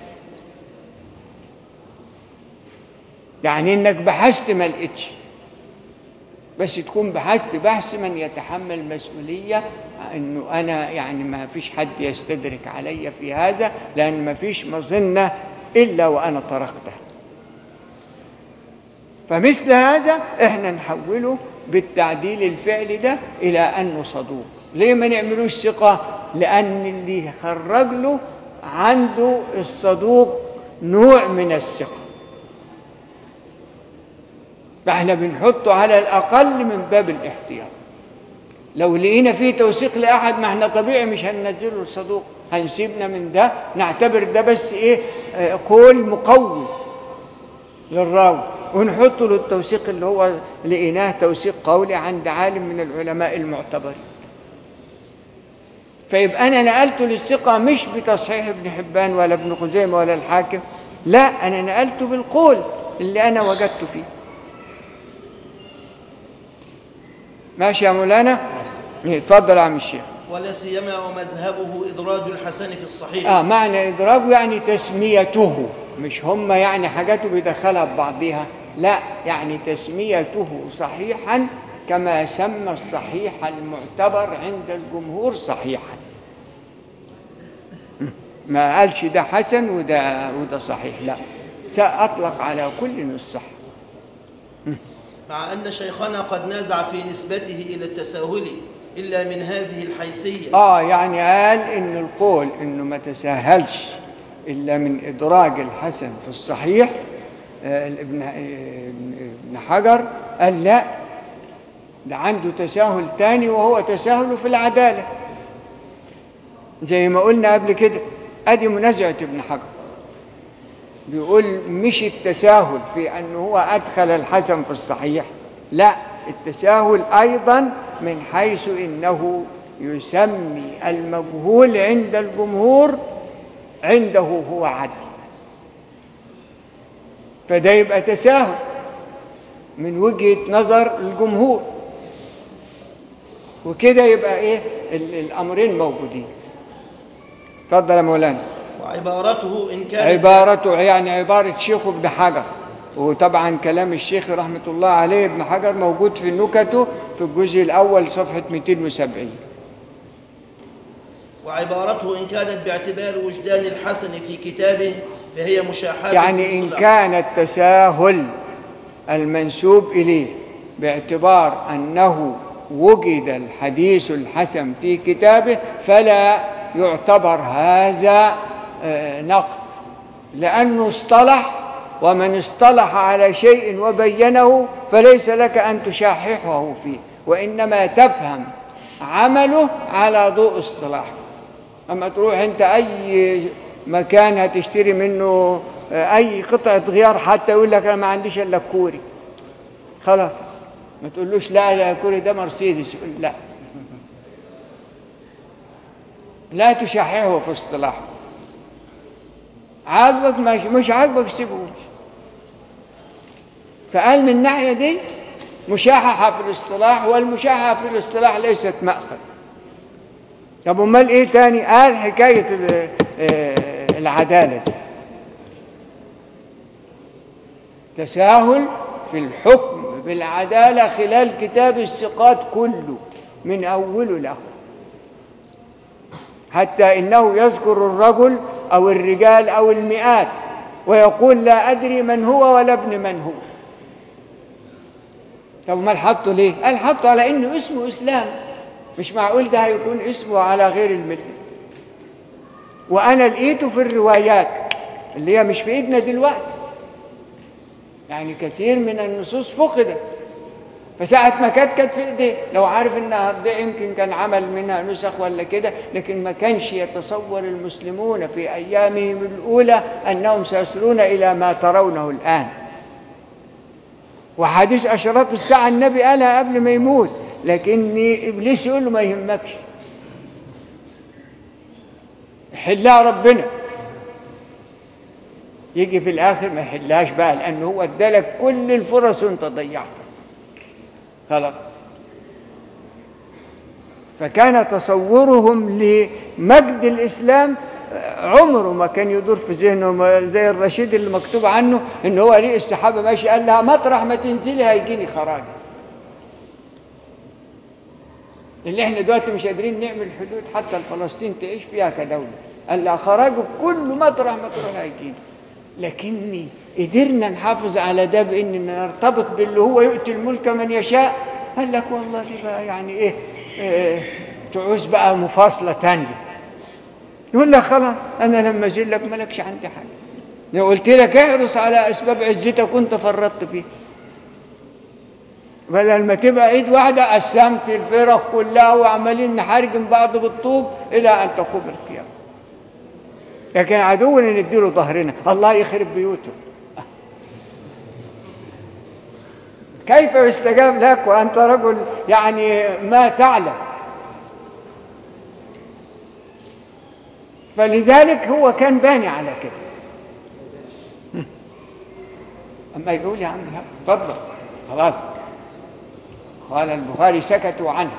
يعني انك بحثت ما لقيتش بس تكون بحثت بحث من يتحمل مسؤولية انه انا يعني ما فيش حد يستدرك علي في هذا لان ما فيش مظنة الا وانا طرقته فمثل هذا احنا نحوله بالتعديل الفعلي ده الى انه صدوق ليه ما نعملوش ثقة لان اللي خرج له عنده الصدوق نوع من الثقة فاحنا بنحطه على الاقل من باب الاحتياط لو لقينا فيه توثيق لاحد ما احنا طبيعي مش هننزله الصدوق هنسيبنا من ده نعتبر ده بس ايه آه، قول مقوي للراوي ونحط له التوثيق اللي هو لقيناه توثيق قولي عند عالم من العلماء المعتبرين فيبقى انا نقلته للثقه مش بتصحيح ابن حبان ولا ابن خزيمه ولا الحاكم لا انا نقلته بالقول اللي انا وجدته فيه ماشي يا مولانا إيه، اتفضل يا عم الشيخ ولا سيما ومذهبه إدراج الحسن في الصحيح اه معنى ادراجه يعني تسميته مش هم يعني حاجاته بيدخلها ببعضها لا يعني تسميته صحيحا كما سمى الصحيح المعتبر عند الجمهور صحيحا ما قالش ده حسن وده وده صحيح لا سأطلق على كل الصح مع أن شيخنا قد نازع في نسبته إلى التساهل إلا من هذه الحيثية اه يعني قال ان القول انه ما تساهلش الا من ادراج الحسن في الصحيح آه، ابن آه، ابن حجر قال لا ده عنده تساهل تاني وهو تساهل في العدالة زي ما قلنا قبل كده ادي منازعة ابن حجر بيقول مش التساهل في أنه هو أدخل الحسن في الصحيح لا التساهل أيضا من حيث إنه يسمي المجهول عند الجمهور عنده هو عدل فده يبقى تساهل من وجهة نظر الجمهور وكده يبقى ايه ال- الامرين موجودين اتفضل يا مولانا وعبارته إن كانت عبارته يعني عبارة شيخ ابن حجر وطبعا كلام الشيخ رحمة الله عليه ابن حجر موجود في نكته في الجزء الأول صفحة 270 وعبارته إن كانت باعتبار وجدان الحسن في كتابه فهي مشاحات يعني إن بالصلة. كان التساهل المنسوب إليه باعتبار أنه وجد الحديث الحسن في كتابه فلا يعتبر هذا آه، نقد لأنه اصطلح ومن اصطلح على شيء وبينه فليس لك أن تشاححه فيه وإنما تفهم عمله على ضوء اصطلاحه أما تروح أنت أي مكان هتشتري منه آه، أي قطعة غيار حتى يقول لك أنا ما عنديش إلا الكوري خلاص ما تقولوش لا لا الكوري ده مرسيدس يقول لا لا تشححه في اصطلاحه عاجبك ماشي مش عاجبك سيبه فقال من الناحية دي مشاححة في الاصطلاح والمشاححة في الاصطلاح ليست مأخذ طب امال ايه تاني قال حكاية ال- آه، العدالة دي. تساهل في الحكم بالعدالة خلال كتاب الثقات كله من أوله لآخره حتى إنه يذكر الرجل أو الرجال أو المئات ويقول لا أدري من هو ولا ابن من هو طب ما حطه ليه؟ قال حطه على إنه اسمه إسلام مش معقول ده هيكون اسمه على غير الملة وأنا لقيته في الروايات اللي هي مش في إيدنا دلوقتي يعني كثير من النصوص فقدت فساعة ما كانت كانت في ايديه لو عارف انها ده يمكن كان عمل منها نسخ ولا كده لكن ما كانش يتصور المسلمون في ايامهم الاولى انهم سيصلون الى ما ترونه الان وحديث اشراط الساعه النبي قالها قبل ما يموت لكن ابليس يقول له ما يهمكش حلها ربنا يجي في الاخر ما يحلهاش بقى لانه هو ادالك كل الفرص وانت ضيعتها خلاص فكان تصورهم لمجد الإسلام عمره ما كان يدور في ذهنه ما- زي الرشيد اللي مكتوب عنه ان هو ليه السحابه ماشي قال لها مطرح ما تنزلي هيجيني خراج اللي احنا دلوقتي مش قادرين نعمل حدود حتى الفلسطين تعيش فيها كدوله قال لها خراجه كل مطرح ما تروح هيجيني لكني قدرنا نحافظ على ده بان نرتبط باللي هو يؤتي الملك من يشاء قال لك والله دي بقى يعني ايه, إيه تعوز بقى مفاصله تانية يقول لك خلاص انا لما ازل لك مالكش عندي حاجه لو قلت لك احرص على اسباب عزتك وانت فرطت فيه بدل ما تبقى ايد واحده قسمت الفرق كلها وعمالين نحرجم بعض بالطوب الى ان تقوم القيامه لكن عدونا نديله ظهرنا الله يخرب بيوته كيف يستجاب لك وانت رجل يعني ما تعلم فلذلك هو كان باني على كده اما يقول يا عم لا تفضل خلاص قال البخاري سكتوا عنه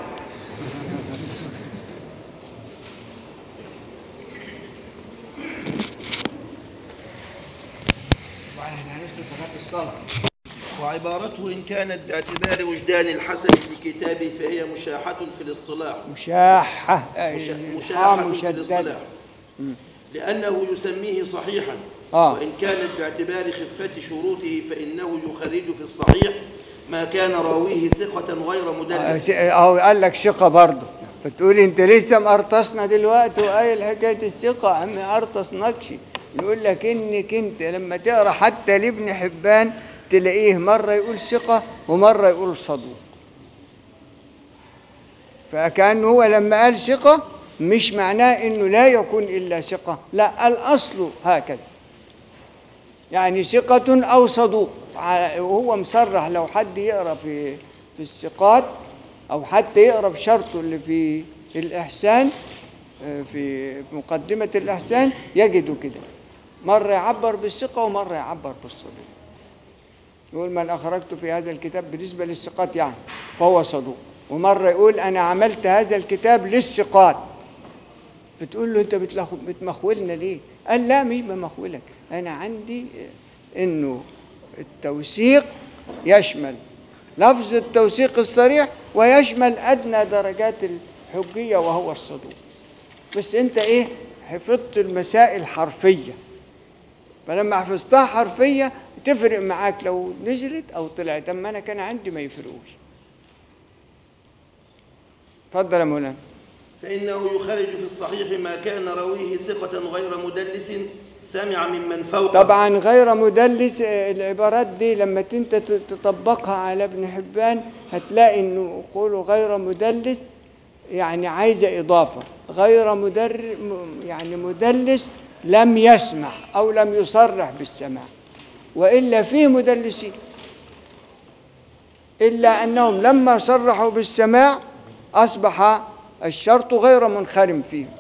وعبارته إن كانت باعتبار وجدان الحسن في كتابه فهي مشاحة في الاصطلاح مشاحة مشا- الحاء مشاحة في مشددة الاصطلاح لأنه يسميه صحيحا آه. وإن كانت باعتبار خفة شروطه فإنه يخرج في الصحيح ما كان راويه ثقة غير مدلس اهو قال لك ثقه برضه فتقول انت لسه مقرطصنا دلوقتي وقايل حكايه الثقه عم قرطصناكش يقول لك انك انت لما تقرا حتى لابن حبان تلاقيه مره يقول ثقه ومره يقول صدوق فكان هو لما قال ثقه مش معناه انه لا يكون الا ثقه لا الاصل هكذا يعني ثقة أو صدوق ع- وهو مصرح لو حد يقرأ في في الثقات أو حتى يقرأ في شرطه اللي في الإحسان آه، في مقدمة الإحسان يجده كده مرة يعبر بالثقة ومرة يعبر بالصدوق يقول من أخرجت في هذا الكتاب بالنسبة للثقات يعني فهو صدوق ومرة يقول أنا عملت هذا الكتاب للثقات بتقول له انت بتلخ- بتمخولنا ليه قال لا مش بمخولك انا عندي اه، انه التوثيق يشمل لفظ التوثيق الصريح ويشمل ادنى درجات الحجيه وهو الصدوق بس انت ايه حفظت المسائل حرفيه فلما حفظتها حرفيه تفرق معاك لو نزلت او طلعت اما انا كان عندي ما يفرقوش اتفضل يا مولانا فإنه يخرج في الصحيح ما كان راويه ثقة غير مدلس سمع ممن فوقه طبعا غير مدلس آه، العبارات دي لما انت ت- تطبقها على ابن حبان هتلاقي انه قوله غير مدلس يعني عايزه اضافه غير مدر م- يعني مدلس لم يسمع او لم يصرح بالسماع والا فيه مدلسين الا انهم لما صرحوا بالسماع اصبح الشرط غير منخرم فيهم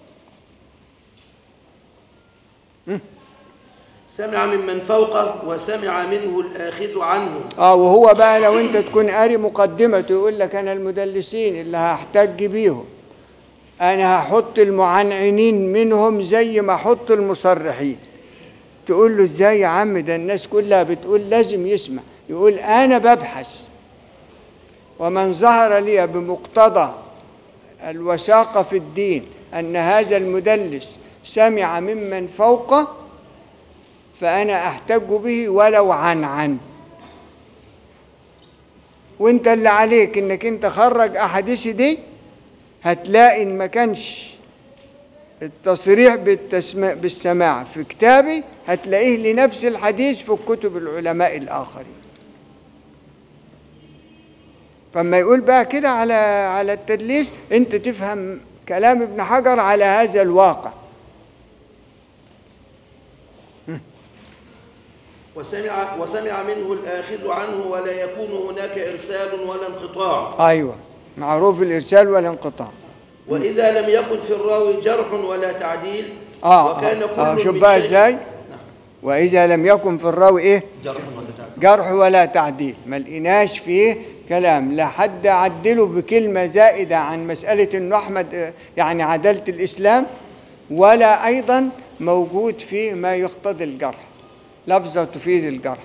سمع ممن فوقه وسمع منه الآخذ عنه اه وهو بقى لو انت تكون قاري مقدمته يقول لك انا المدلسين اللي هحتج بيهم انا هحط المعنعنين منهم زي ما احط المصرحين تقول له ازاي يا عم ده الناس كلها بتقول لازم يسمع يقول انا ببحث ومن ظهر لي بمقتضى الوثاقة في الدين أن هذا المدلس سمع ممن فوقه فأنا أحتج به ولو عن عن وانت اللي عليك انك انت خرج احاديث دي هتلاقي ان ما كانش التصريح بالتسماع بالسماع في كتابي هتلاقيه لنفس الحديث في كتب العلماء الاخرين فما يقول بقى كده على على التدليس انت تفهم كلام ابن حجر على هذا الواقع وسمع, وسمع منه الآخذ عنه ولا يكون هناك إرسال ولا انقطاع ايوه معروف الارسال والانقطاع وإذا لم يكن في الراوي جرح ولا تعديل اه وكان آه. كل آه. شوف من بقى شيء- ازاي نعم. واذا لم يكن في الراوي ايه جرح ولا تعديل جرح ولا تعديل ما لقيناش فيه كلام لا حد عدله بكلمة زائدة عن مسألة انه احمد آه، يعني عدالة الاسلام ولا ايضا موجود فيه ما يقتضي الجرح لفظة تفيد الجرح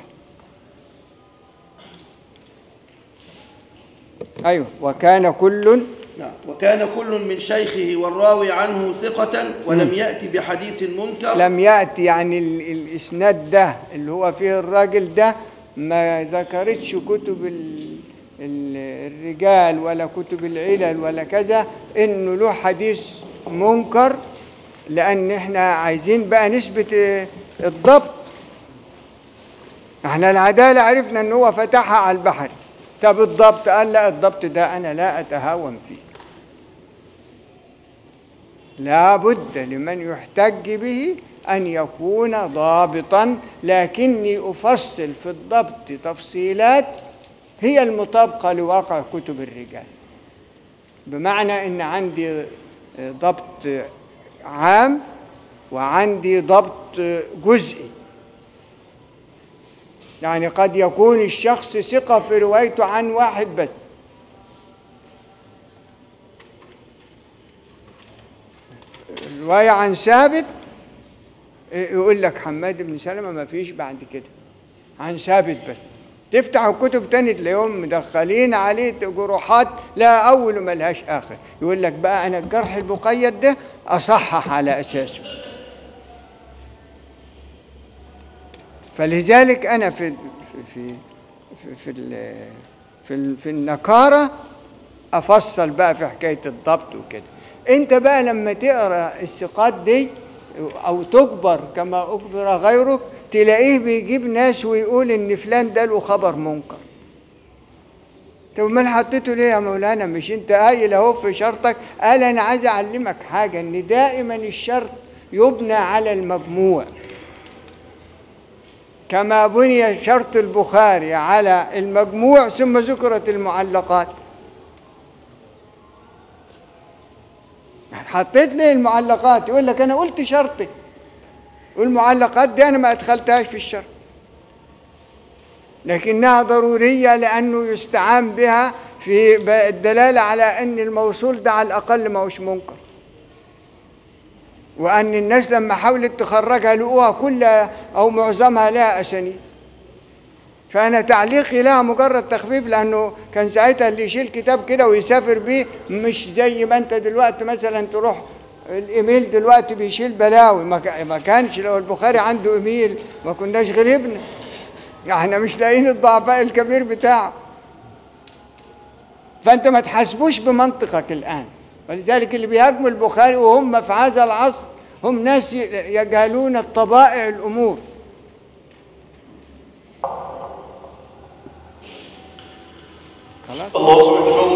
ايوه وكان كل نعم. وكان كل من شيخه والراوي عنه ثقة ولم يأتي بحديث منكر لم يأتي يعني ال- الإسناد ده اللي هو فيه الراجل ده ما ذكرتش كتب ال- ال- الرجال ولا كتب العلل ولا كذا إنه له حديث منكر لأن إحنا عايزين بقى نثبت آه، الضبط احنا العدالة عرفنا ان هو فتحها على البحر طب الضبط قال لا الضبط ده انا لا اتهاون فيه لا بد لمن يحتج به أن يكون ضابطا لكني أفصل في الضبط تفصيلات هي المطابقة لواقع كتب الرجال بمعنى أن عندي ضبط عام وعندي ضبط جزئي يعني قد يكون الشخص ثقة في روايته عن واحد بس رواية عن ثابت يقول لك حماد بن سلمة ما فيش بعد كده عن ثابت بس تفتح الكتب تاني تلاقيهم مدخلين عليه جروحات لا أول ما لهاش آخر يقول لك بقى أنا الجرح المقيد ده أصحح على أساسه فلذلك أنا في في في في, ال- في, ال- في النكارة أفصل بقى في حكاية الضبط وكده أنت بقى لما تقرأ الثقات دي أو تجبر كما أجبر غيرك تلاقيه بيجيب ناس ويقول إن فلان ده له خبر منكر طب امال حطيته ليه يا مولانا مش انت قايل اهو في شرطك قال انا عايز اعلمك حاجه ان دائما الشرط يبنى على المجموع كما بني شرط البخاري على المجموع ثم ذكرت المعلقات حطيت ليه المعلقات يقول لك انا قلت شرطي والمعلقات دي انا ما ادخلتهاش في الشرط لكنها ضرورية لأنه يستعان بها في ب- الدلالة على أن الموصول ده على الأقل ما هوش منكر وأن الناس لما حاولت تخرجها لقوها كلها أو معظمها لها أسانيد فأنا تعليقي لها مجرد تخفيف لأنه كان ساعتها اللي يشيل كتاب كده ويسافر بيه مش زي ما أنت دلوقتي مثلا تروح الإيميل دلوقتي بيشيل بلاوي ما كا- ما كانش لو البخاري عنده إيميل ما كناش غلبنا احنا مش لاقيين الضعفاء الكبير بتاعه فانت ما تحاسبوش بمنطقك الان ولذلك اللي بيهاجموا البخاري وهم في هذا العصر هم ناس يجهلون الطبائع الامور خلاص الله أكبر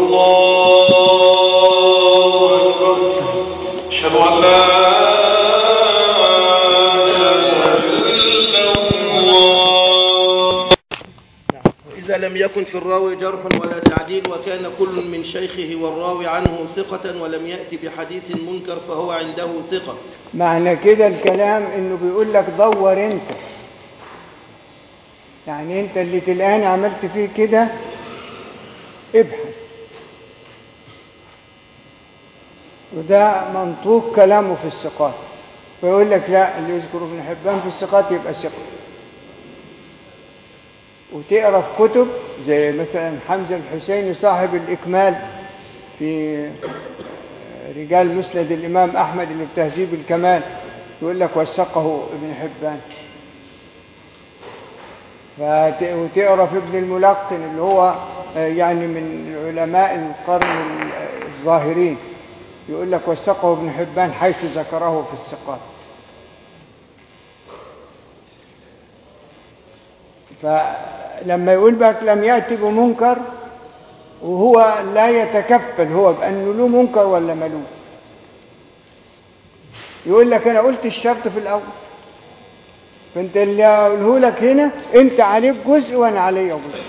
الله أكبر أشهد أن لا إله إلا الله إذا لم يكن في الراوي جرح ولا تعديل وكان كل من شيخه والراوي عنه ثقة ولم يأتي بحديث منكر فهو عنده ثقة معنى كده الكلام انه بيقول لك دور انت يعني انت اللي تلقاني عملت فيه كده ابحث وده منطوق كلامه في الثقات فيقول لك لا اللي يذكر ابن حبان في الثقات يبقى ثقة وتقرا في كتب زي مثلا حمزة الحسيني صاحب الإكمال في رجال مسند الإمام أحمد اللي في تهذيب الكمال يقول لك وثقه ابن حبان فت- وتقرا في ابن الملقن اللي هو آه، يعني من علماء القرن ال- الظاهرين يقول لك وثقه ابن حبان حيث ذكره في الثقات فلما يقول بك لم يأتي بمنكر وهو لا يتكفل هو بأنه له منكر ولا ملوم يقول لك أنا قلت الشرط في الأول فأنت اللي أقوله لك هنا أنت عليك جزء وأنا علي جزء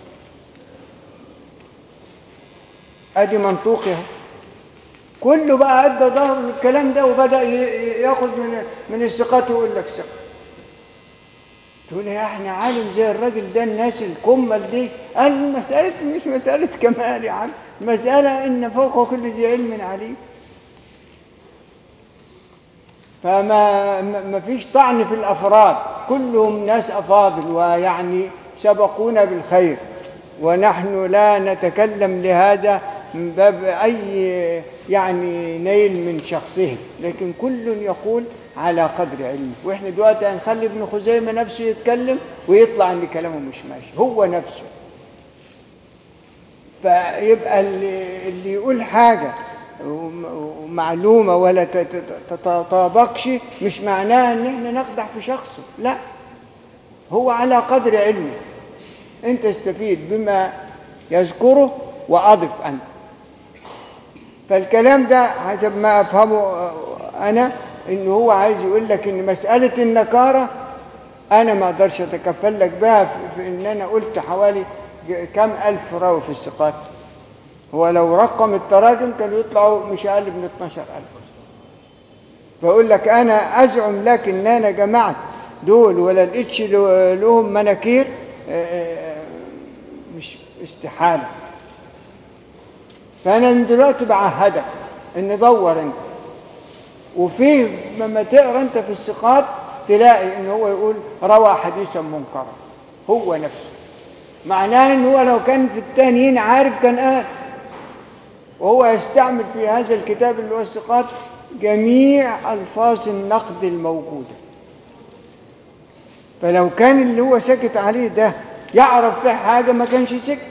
أدي منطوقي اهو كله بقى أدى ظهر الكلام ده وبدأ ي- ياخذ من من الثقات ويقول لك ثقة تقول يا احنا عالم زي الراجل ده الناس الكمل دي قال مسألة مش مسألة كمال يا عم مسألة إن فوق كل ذي علم عليم فما ما ما فيش طعن في الأفراد كلهم ناس أفاضل ويعني سبقونا بالخير ونحن لا نتكلم لهذا من باب أي يعني نيل من شخصهم لكن كل يقول على قدر علمه وإحنا دلوقتي هنخلي ابن خزيمة نفسه يتكلم ويطلع إن كلامه مش ماشي هو نفسه فيبقى اللي, اللي يقول حاجة وم- ومعلومة ولا تت- تت- تتطابقش مش معناها ان احنا نقدح في شخصه لا هو على قدر علمه انت استفيد بما يذكره واضف انت فالكلام ده حسب ما افهمه آه، انا ان هو عايز يقول لك ان مسألة النكارة انا ما اقدرش اتكفل لك بها في- في ان انا قلت حوالي ج- كم الف راوي في الثقات هو لو رقم التراجم كانوا يطلعوا مش اقل من 12000 فاقول لك انا ازعم لك ان انا جمعت دول ولا لقيتش له- لهم مناكير آه، مش استحاله فانا من دلوقتي بعهدك ان دور انت وفيه لما تقرا انت في الثقات تلاقي ان هو يقول روى حديثا منكرا هو نفسه معناه ان هو لو كان في التانيين عارف كان قال وهو يستعمل في هذا الكتاب اللي هو الثقات جميع الفاظ النقد الموجوده فلو كان اللي هو سكت عليه ده يعرف فيه حاجة ما كانش سكت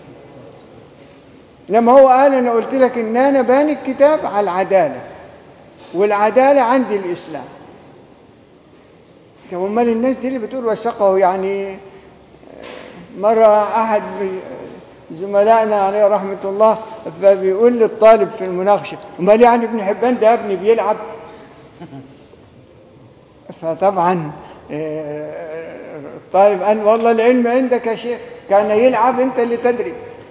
لما هو قال أنا قلت لك إن أنا باني الكتاب على العدالة والعدالة عندي الإسلام طب امال الناس دي اللي بتقول وثقه يعني مرة أحد زملائنا عليه رحمة الله فبيقول للطالب في المناقشة امال يعني ابن حبان ده ابني بيلعب فطبعا آه، الطالب قال والله العلم عندك يا شيخ كان يلعب انت اللي تدري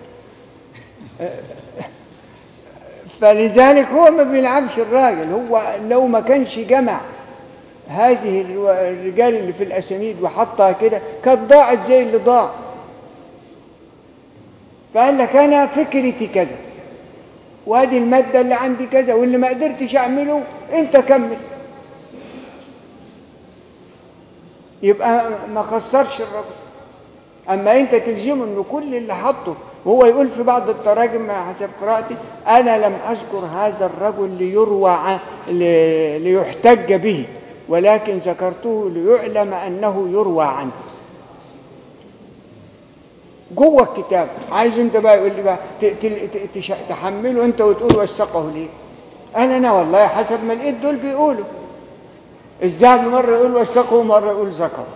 فلذلك هو ما بيلعبش الراجل هو لو ما كانش جمع هذه الرو- الرجال اللي في الأسانيد وحطها كده كانت ضاعت زي اللي ضاع فقال لك أنا فكرتي كذا وادي المادة اللي عندي كذا واللي ما قدرتش أعمله أنت كمل يبقى ما خسرش الرجل أما أنت تلزمه إنه كل اللي حطه وهو يقول في بعض التراجم حسب قراءتي أنا لم أذكر هذا الرجل ليروى عن- ل- ليحتج به ولكن ذكرته ليعلم أنه يروى عنه جوه الكتاب عايز انت بقى يقول لي بقى ت- ت- ت- تش- تحمله انت وتقول وثقه ليه قال انا والله حسب ما لقيت دول بيقولوا الذهبي مره يقول وثقه ومره يقول ذكره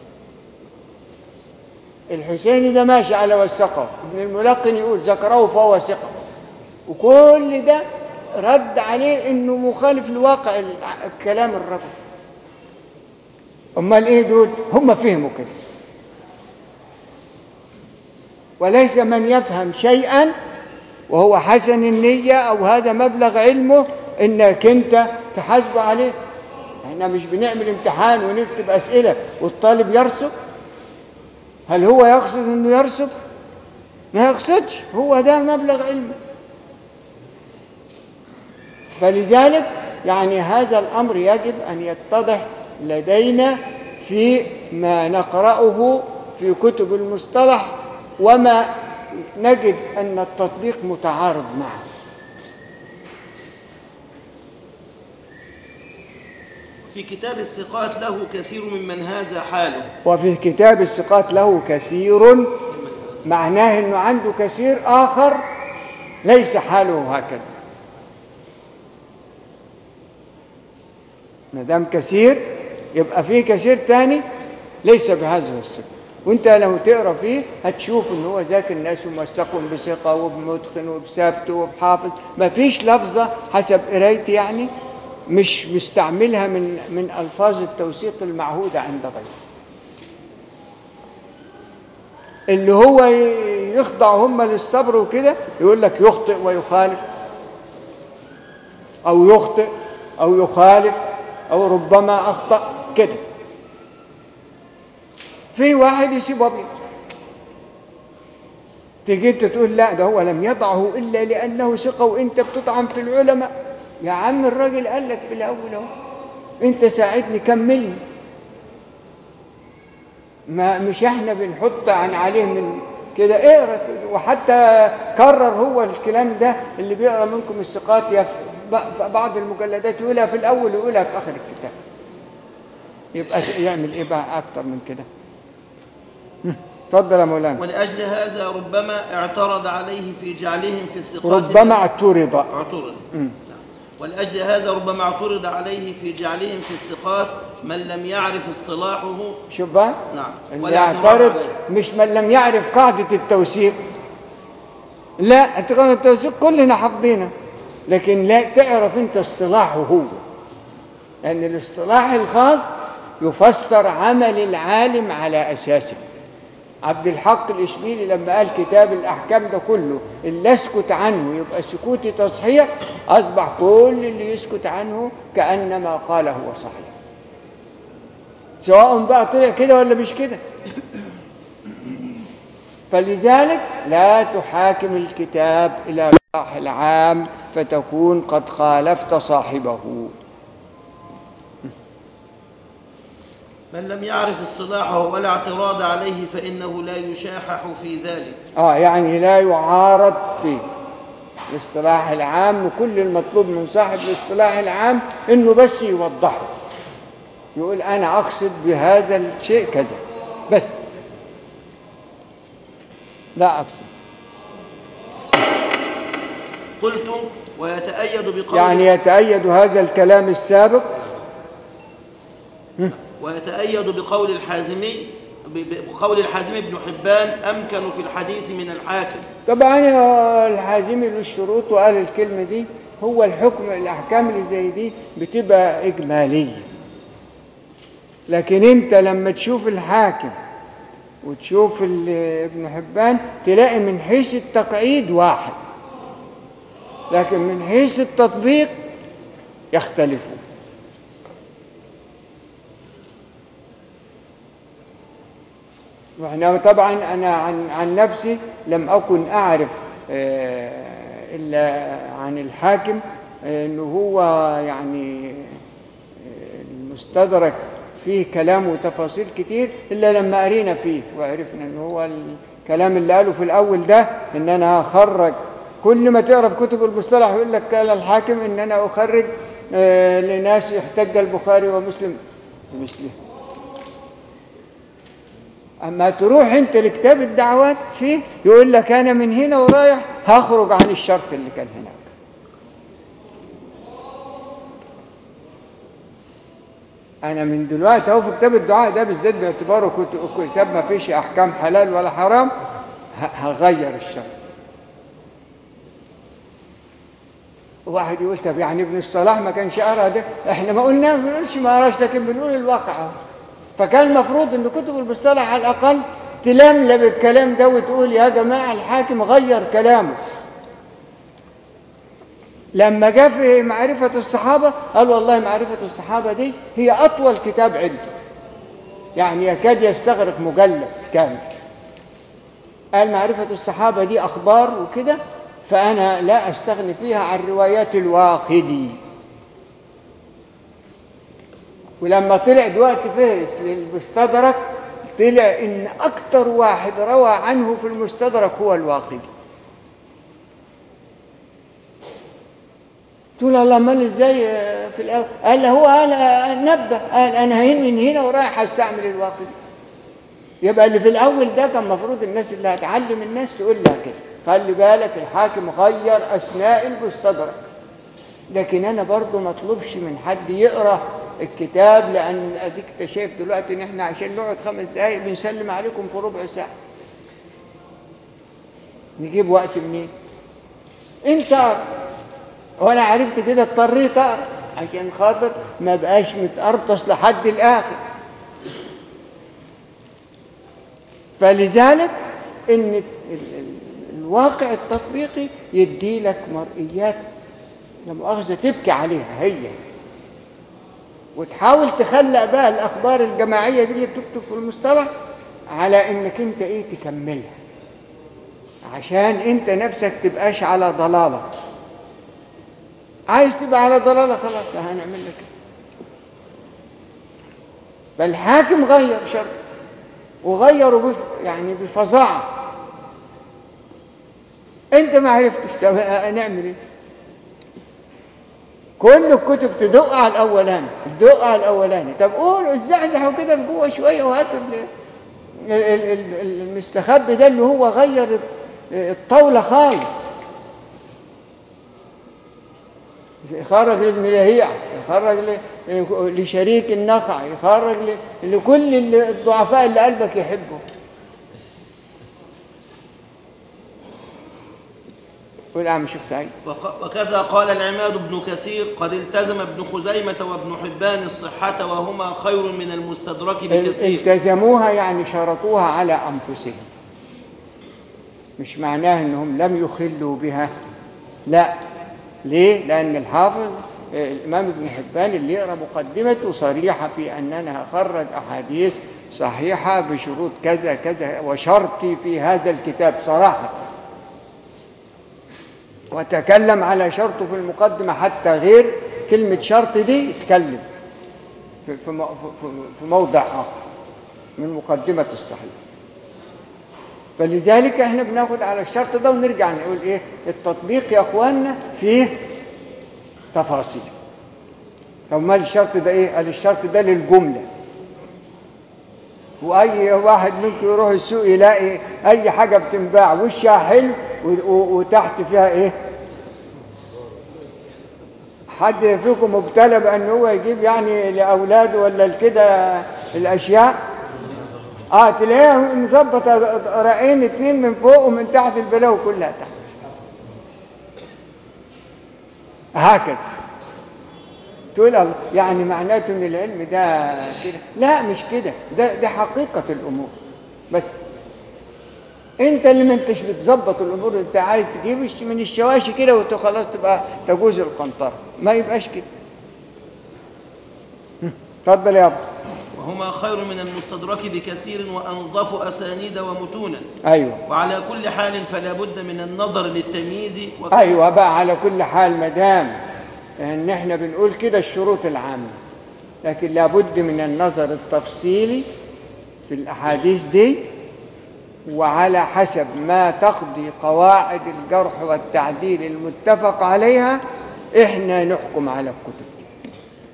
الحسيني ده ماشي على وثقه ابن الملقن يقول ذكره فهو ثقه وكل ده رد عليه انه مخالف لواقع الع- الكلام الرجل امال ايه دول هم فهموا كده وليس من يفهم شيئا وهو حسن النية أو هذا مبلغ علمه إنك أنت تحاسبه عليه احنا مش بنعمل امتحان ونكتب أسئلة والطالب يرسب هل هو يقصد إنه يرسب ما يقصدش هو ده مبلغ علمه فلذلك يعني هذا الأمر يجب أن يتضح لدينا في ما نقرأه في كتب المصطلح وما نجد أن التطبيق متعارض معه في كتاب الثقات له كثير ممن هذا حاله وفي كتاب الثقات له كثير معناه أنه عنده كثير آخر ليس حاله هكذا ما دام كثير يبقى فيه كثير تاني ليس بهذه الصفة وانت لو تقرا فيه هتشوف ان هو ذاك الناس موثق بثقه وبمتقن وبثابت وبحافظ ما فيش لفظه حسب قرايتي يعني مش مستعملها من من الفاظ التوثيق المعهوده عند غيره اللي هو ي- يخضع هم للصبر وكده يقول لك يخطئ ويخالف او يخطئ او يخالف او ربما اخطا كده في واحد يسيب ابيض تيجي انت تقول لا ده هو لم يضعه الا لانه ثقه وانت بتطعن في العلماء يا عم الراجل قال لك في الاول اهو انت ساعدني كملني ما مش احنا بنحط عن عليه من كده اقرا كده. وحتى كرر هو الكلام ده اللي بيقرا منكم الثقات يا في ب- في بعض المجلدات يقولها في الاول ويقولها في اخر الكتاب يبقى يعمل ايه بقى اكتر من كده هم، اتفضل يا مولانا ولأجل هذا ربما اعترض عليه في جعلهم في الثقات ربما اعترض اعترض مم. نعم. ولأجل هذا ربما اعترض عليه في جعلهم في الثقات من لم يعرف اصطلاحه شوف بقى نعم اللي ولا اعتراض يعترض عليه. مش من لم يعرف قاعدة التوثيق لا انت قاعدة التوثيق كلنا حافظينها لكن لا تعرف انت اصطلاحه هو لأن الاصطلاح الخاص يفسر عمل العالم على أساسه عبد الحق الإشبيلي لما قال كتاب الأحكام ده كله اللي أسكت عنه يبقى سكوتي تصحيح أصبح كل اللي يسكت عنه كأنما قاله هو صحيح سواء بقى طلع كده ولا مش كده فلذلك لا تحاكم الكتاب إلى الصلاح العام فتكون قد خالفت صاحبه من لم يعرف اصطلاحه ولا اعتراض عليه فإنه لا يشاحح في ذلك آه يعني لا يعارض فيه الاصطلاح العام وكل المطلوب من صاحب الاصطلاح العام انه بس يوضحه يقول أنا أقصد بهذا الشيء كذا بس لا أقصد قلت ويتأيد بقول يعني يتأيد هذا الكلام السابق ويتأيد بقول الحازمي ب- بقول الحازمي بن حبان أمكن في الحديث من الحاكم طبعا الحازمي له الشروط وقال الكلمة دي هو الحكم الأحكام اللي زي دي بتبقى إجمالية لكن أنت لما تشوف الحاكم وتشوف ال- ابن حبان تلاقي من حيث التقعيد واحد لكن من حيث التطبيق يختلفون واحنا طبعا انا عن عن نفسي لم اكن اعرف آه، الا عن الحاكم آه، انه هو يعني آه، المستدرك فيه كلام وتفاصيل كتير الا لما قرينا فيه وعرفنا ان هو الكلام اللي قاله في الاول ده ان انا هخرج كل ما تقرا في كتب المصطلح يقول لك قال الحاكم ان انا اخرج آه، لناس احتج البخاري ومسلم بمثله أما تروح أنت لكتاب الدعوات فيه يقول لك أنا من هنا ورايح هخرج عن الشرط اللي كان هناك أنا من دلوقتي أهو في كتاب الدعاء ده بالذات باعتباره كت- كتاب ما فيش أحكام حلال ولا حرام ه- هغير الشرط واحد يقول طب يعني ابن الصلاح ما كانش قرا ده احنا ما قلنا ما بنقولش ما قراش لكن بنقول الواقع اهو. فكان المفروض ان كتب المصطلح على الاقل تلملم الكلام ده وتقول يا جماعه الحاكم غير كلامه لما جاء في معرفة الصحابة قال والله معرفة الصحابة دي هي أطول كتاب عنده يعني يكاد يستغرق مجلد كامل قال معرفة الصحابة دي أخبار وكده فأنا لا أستغني فيها عن روايات الواقدي ولما طلع دلوقتي فارس للمستدرك طلع إن أكتر واحد روى عنه في المستدرك هو الواقدي تقول الله امال ازاي في الاول قال هو قال نبه قال انا هين من هنا ورايح استعمل الواقدي يبقى اللي في الاول ده كان المفروض الناس اللي هتعلم الناس تقول لها كده خلي بالك الحاكم غير اثناء المستدرك لكن انا برضو ما اطلبش من حد يقرا الكتاب لان اديك انت شايف دلوقتي ان احنا عشان نقعد خمس دقائق بنسلم عليكم في ربع ساعه نجيب وقت منين انت اقرا وانا عرفت كده اضطريت اقرا عشان خاطر ما بقاش متقرطس لحد الاخر فلذلك ان ال- ال- الواقع التطبيقي يدي لك مرئيات لا مؤاخذه تبكي عليها هي وتحاول تخلق بقى الاخبار الجماعيه دي اللي بتكتب في المصطلح على انك انت ايه تكملها عشان انت نفسك تبقاش على ضلاله عايز تبقى على ضلاله خلاص لا هنعمل لك إيه. فالحاكم غير شرط وغيروا بف... يعني بفظاعه انت ما عرفتش طب هنعمل ايه كل الكتب تدق على الاولاني تدق على الاولاني طب قولوا ازحزحوا كده لجوه شويه وهاتوا ال- ال- ال- ال- المستخبي ده اللي هو غير الطاوله خالص يخرج لابن لهيع يخرج ل- لشريك النخع يخرج ل- لكل الضعفاء اللي قلبك يحبه قول يا عم شيخ سعيد وق- وكذا قال العماد بن كثير قد التزم ابن خزيمة وابن حبان الصحة وهما خير من المستدرك بكثير التزموها يعني شرطوها على أنفسهم مش معناه أنهم لم يخلوا بها لا ليه؟ لأن الحافظ آه، الإمام ابن حبان اللي يقرأ مقدمته صريحة في أننا خرج أحاديث صحيحة بشروط كذا كذا وشرطي في هذا الكتاب صراحة وتكلم على شرطه في المقدمة حتى غير كلمة شرط دي يتكلم في, في, مو- في, في موضع آخر من مقدمة الصحيح فلذلك احنا بناخد على الشرط ده ونرجع نقول ايه التطبيق يا اخواننا فيه تفاصيل طب ما الشرط ده ايه قال الشرط ده للجمله واي واحد منكم يروح السوق يلاقي اي حاجه بتنباع وشها حلو و- و- وتحت فيها ايه حد فيكم مبتلى بان هو يجيب يعني لاولاده ولا كده الاشياء اه تلاقيها مظبطه رأيين اتنين من فوق ومن تحت البلاوي كلها تحت هكذا تقول الله يعني معناته ان العلم ده كده لا مش كده ده ده حقيقه الامور بس انت اللي ما انتش بتظبط الامور انت عايز تجيب الش- من الشواشي كده وانت خلاص تبقى تجوز القنطره ما يبقاش كده هم، اتفضل يا ابو وهما خير من المستدرك بكثير وأنظف أسانيد ومتونا ايوه وعلى كل حال فلا بد من النظر للتمييز وك- ايوه بقى على كل حال ما دام ان احنا بنقول كده الشروط العامه لكن لابد من النظر التفصيلي في الاحاديث دي وعلى حسب ما تقضي قواعد الجرح والتعديل المتفق عليها احنا نحكم على الكتب دي.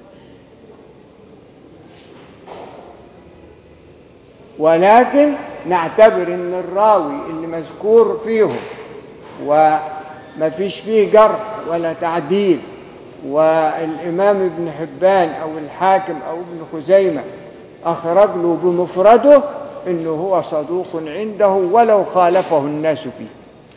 ولكن نعتبر ان الراوي اللي مذكور فيهم وما فيش فيه جرح ولا تعديل والإمام ابن حبان أو الحاكم أو ابن خزيمة أخرج له بمفرده إنه هو صدوق عنده ولو خالفه الناس فيه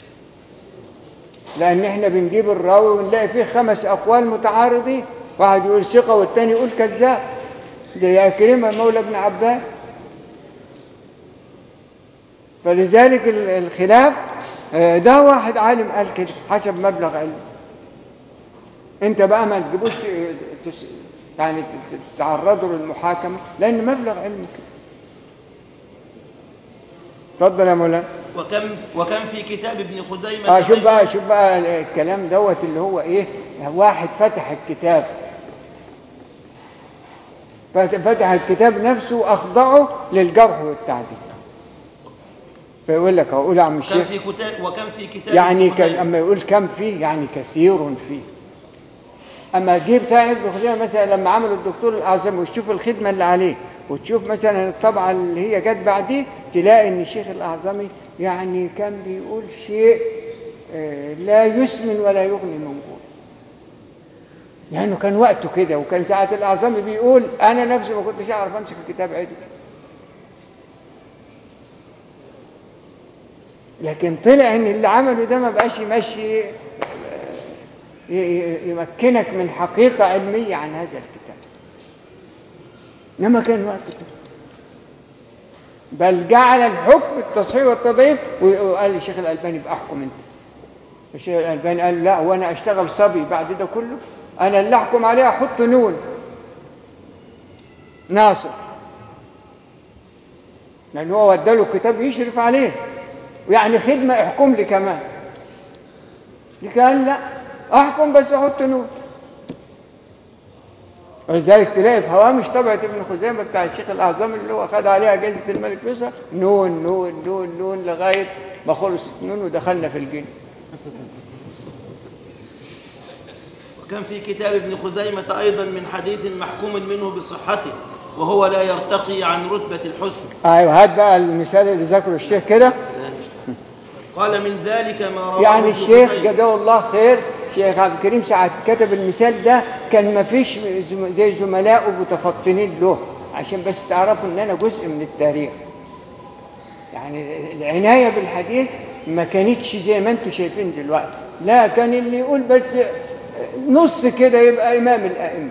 لأن إحنا بنجيب الراوي ونلاقي فيه خمس أقوال متعارضين واحد يقول ثقة والتاني يقول كذاب زي عكرمة مولى ابن عباس فلذلك ال- الخلاف آه، ده واحد عالم قال كده حسب مبلغ علمه انت بقى ما تجيبوش ت- تس- يعني ت- ت- تعرضوا للمحاكمة لأن مبلغ علمه كده اتفضل يا مولانا وكم وكم في كتاب ابن خزيمة اه شوف بقى شوف بقى الكلام دوت اللي هو ايه واحد فتح الكتاب فت- فتح الكتاب نفسه واخضعه للجرح والتعديل فيقول لك اقول يا عم كم الشيخ في كتاب وكم في كتاب يعني ابن ك... خزيمة؟ اما يقول كم فيه يعني كثير فيه اما تجيب صاحب ابن خزيمه مثلا لما عملوا الدكتور الاعظم وتشوف الخدمه اللي عليه وتشوف مثلا الطبعه اللي هي جت بعديه تلاقي ان الشيخ الاعظمي يعني كان بيقول شيء آه، لا يسمن ولا يغني من جوع لانه كان وقته كده وكان ساعه الاعظمي بيقول انا نفسي ما كنتش اعرف امسك الكتاب عدل لكن طلع ان اللي عمله ده ما بقاش يمشي ي- ي- يمكنك من حقيقة علمية عن هذا الكتاب إنما كان وقت كده بل جعل الحكم التصحيح والتضعيف وقال الشيخ الألباني بقى احكم انت الشيخ الألباني قال لا وانا اشتغل صبي بعد ده كله انا اللي احكم عليه احط نون ناصر لان هو وداله الكتاب يشرف عليه ويعني خدمة احكم لي كمان لكن قال لا احكم بس احط نون ولذلك تلاقي في هوامش طبعة ابن خزيمة بتاع الشيخ الأعظم اللي هو خد عليها جائزة الملك فيصل نون نون نون نون لغاية ما خلصت نون ودخلنا في الجن وكم في كتاب ابن خزيمة أيضا من حديث محكوم منه بصحته وهو لا يرتقي عن رتبة الحسن ايوه هات بقى المثال اللي ذكره الشيخ كده قال من ذلك ما رواه يعني ابن الشيخ خزيمة. جزاه الله خير شيخ عبد الكريم ساعة كتب المثال ده كان ما فيش زم- زي زملائه متفطنين له عشان بس تعرفوا ان انا جزء من التاريخ يعني العناية بالحديث ما كانتش زي ما انتم شايفين دلوقتي لا كان اللي يقول بس نص كده يبقى امام الائمه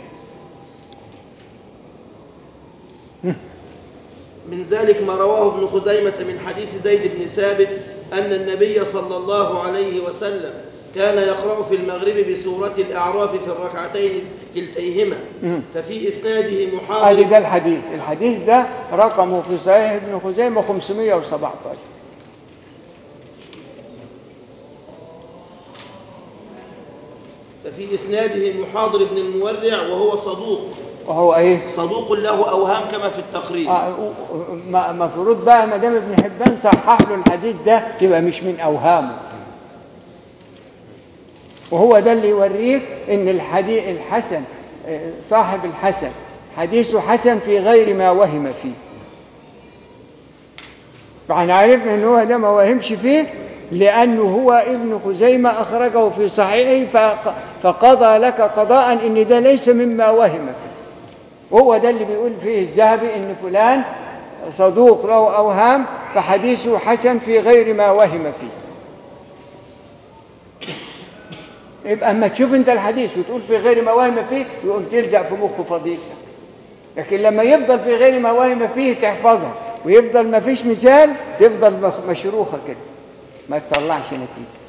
من ذلك ما رواه ابن خزيمة من حديث زيد بن ثابت أن النبي صلى الله عليه وسلم كان يقرأ في المغرب بسورة الأعراف في الركعتين كلتيهما مم. ففي إسناده ادي محاضر ده الحديث الحديث ده رقمه في صحيح ابن خزيمة 517 ففي إسناده محاضر بن المورع وهو صدوق وهو ايه صدوق له أوهام كما في التقريب آه، و- و- ما- مفروض بقى ما دام ابن حبان صحح له الحديث ده يبقى مش من اوهامه وهو ده اللي يوريك ان الحديث الحسن آه، صاحب الحسن حديثه حسن في غير ما وهم فيه فاحنا عرفنا ان هو ده ما وهمش فيه لانه هو ابن خزيمه اخرجه في صحيحه فق- فقضى لك قضاء ان ده ليس مما وهم فيه وهو ده اللي بيقول فيه الذهبي ان فلان صدوق له اوهام فحديثه حسن في غير ما وهم فيه يبقى اما تشوف انت الحديث وتقول في غير ما وهم فيه يقوم تلزق في مخه فضيلة لكن لما يفضل في غير ما وهم فيه تحفظها ويفضل ما فيش مثال تفضل مخ- مشروخة كده ما تطلعش نتيجة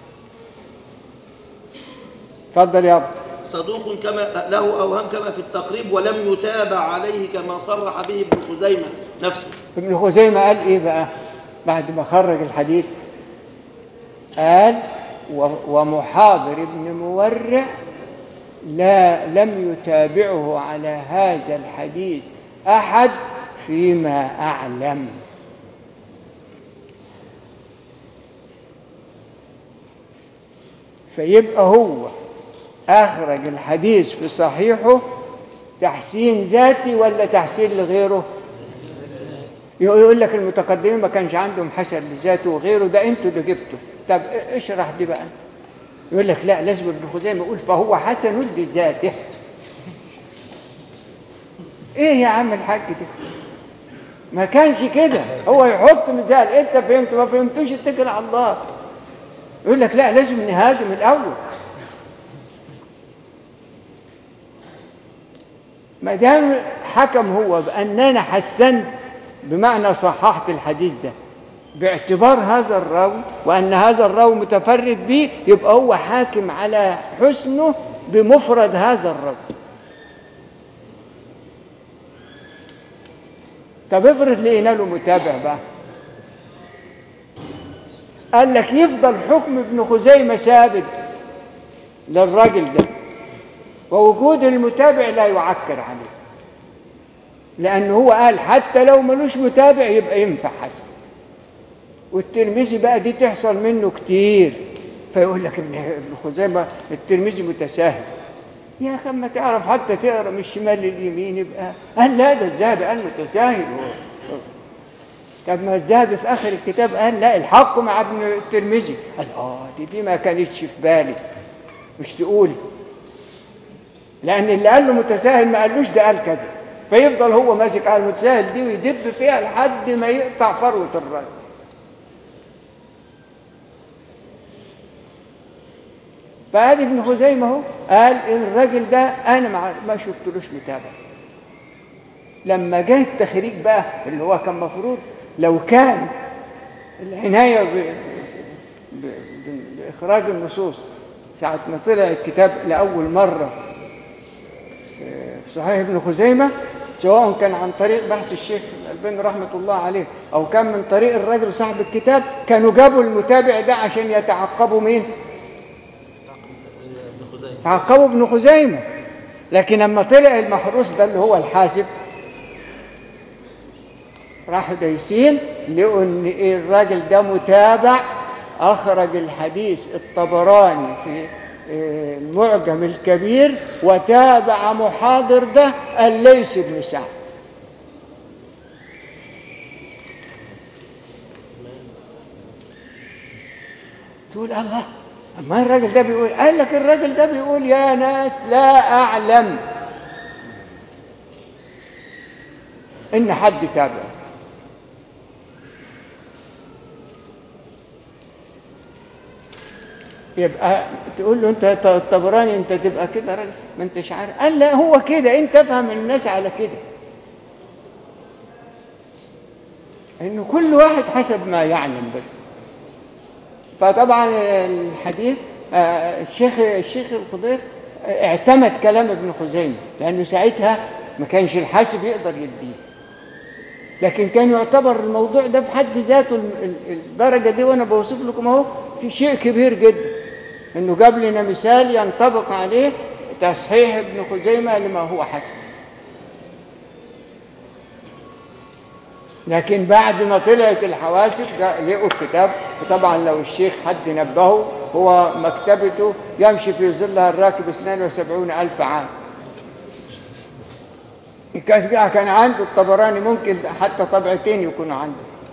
اتفضل يا ابو صدوق كما له أوهام كما في التقريب ولم يتابع عليه كما صرح به ابن خزيمة نفسه ابن خزيمة قال ايه بقى بعد ما خرج الحديث قال و- ومحاضر ابن مورع لا لم يتابعه على هذا الحديث أحد فيما أعلم فيبقى هو أخرج الحديث في صحيحه تحسين ذاتي ولا تحسين لغيره يقول لك المتقدمين ما كانش عندهم حسن لذاته وغيره ده انتوا اللي جبته طب اشرح دي بقى يقول لك لا لازم ابن خزيمه يقول فهو حسن لذاته ايه يا عم الحاج ده ما كانش كده هو يحط مثال انت فهمت ما فهمتوش اتكل على الله يقول لك لا لازم نهاجم الاول ما دام حكم هو باننا حسنت بمعنى صححت الحديث ده باعتبار هذا الراوي وان هذا الراوي متفرد به يبقى هو حاكم على حسنه بمفرد هذا الراوي طب افرض لقينا له متابع بقى قال لك يفضل حكم ابن خزيمه ثابت للراجل ده ووجود المتابع لا يعكر عليه لأنه هو قال حتى لو ملوش متابع يبقى ينفع حسن والترمذي بقى دي تحصل منه كتير فيقول لك ابن ابن خزيمة الترمذي متساهل يا أخي ما تعرف حتى تقرا من الشمال لليمين يبقى قال لا ده الذهبي قال متساهل هو طب ما الذهبي في آخر الكتاب قال لا الحق مع ابن الترمذي قال اه دي دي ما كانتش في بالي مش تقولي لأن اللي قال له متساهل ما قالوش ده قال كذا فيفضل هو ماسك على المتساهل دي ويدب فيها لحد ما يقطع فروة الراس فادي ابن خزيمة اهو قال إن الراجل ده أنا ما ما شفتلوش متابع لما جه التخريج بقى اللي هو كان مفروض لو كان العناية ب... ب... ب... بإخراج النصوص ساعة ما طلع الكتاب لأول مرة في صحيح ابن خزيمة سواء كان عن طريق بحث الشيخ الألباني رحمة الله عليه أو كان من طريق الرجل صاحب الكتاب كانوا جابوا المتابع ده عشان يتعقبوا مين؟ ابن خزيمة تعقبوا ابن خزيمة لكن لما طلع المحروس ده اللي هو الحاسب راحوا دايسين لقوا ان إيه الراجل ده متابع اخرج الحديث الطبراني في إيه المعجم الكبير وتابع محاضر ده الليث بن سعد تقول الله ما الراجل ده بيقول قال لك الراجل ده بيقول يا ناس لا اعلم ان حد تابع يبقى تقول له انت الطبراني انت تبقى كده راجل ما انتش عارف قال لا هو كده انت افهم الناس على كده انه كل واحد حسب ما يعلم بس فطبعا الحديث آه، الشيخ الشيخ الخضير اعتمد كلام ابن خزيمه لانه ساعتها ما كانش الحاسب يقدر يديه لكن كان يعتبر الموضوع ده في حد ذاته ال- ال- الدرجه دي وانا بوصف لكم اهو في شيء كبير جدا انه جاب لنا مثال ينطبق عليه تصحيح ابن خزيمه لما هو حسن لكن بعد ما طلعت الحواسب ده لقوا الكتاب وطبعا لو الشيخ حد نبهه هو مكتبته يمشي في ظلها الراكب 72 ألف عام الكشجاع كان عنده الطبراني ممكن حتى طبعتين يكونوا عنده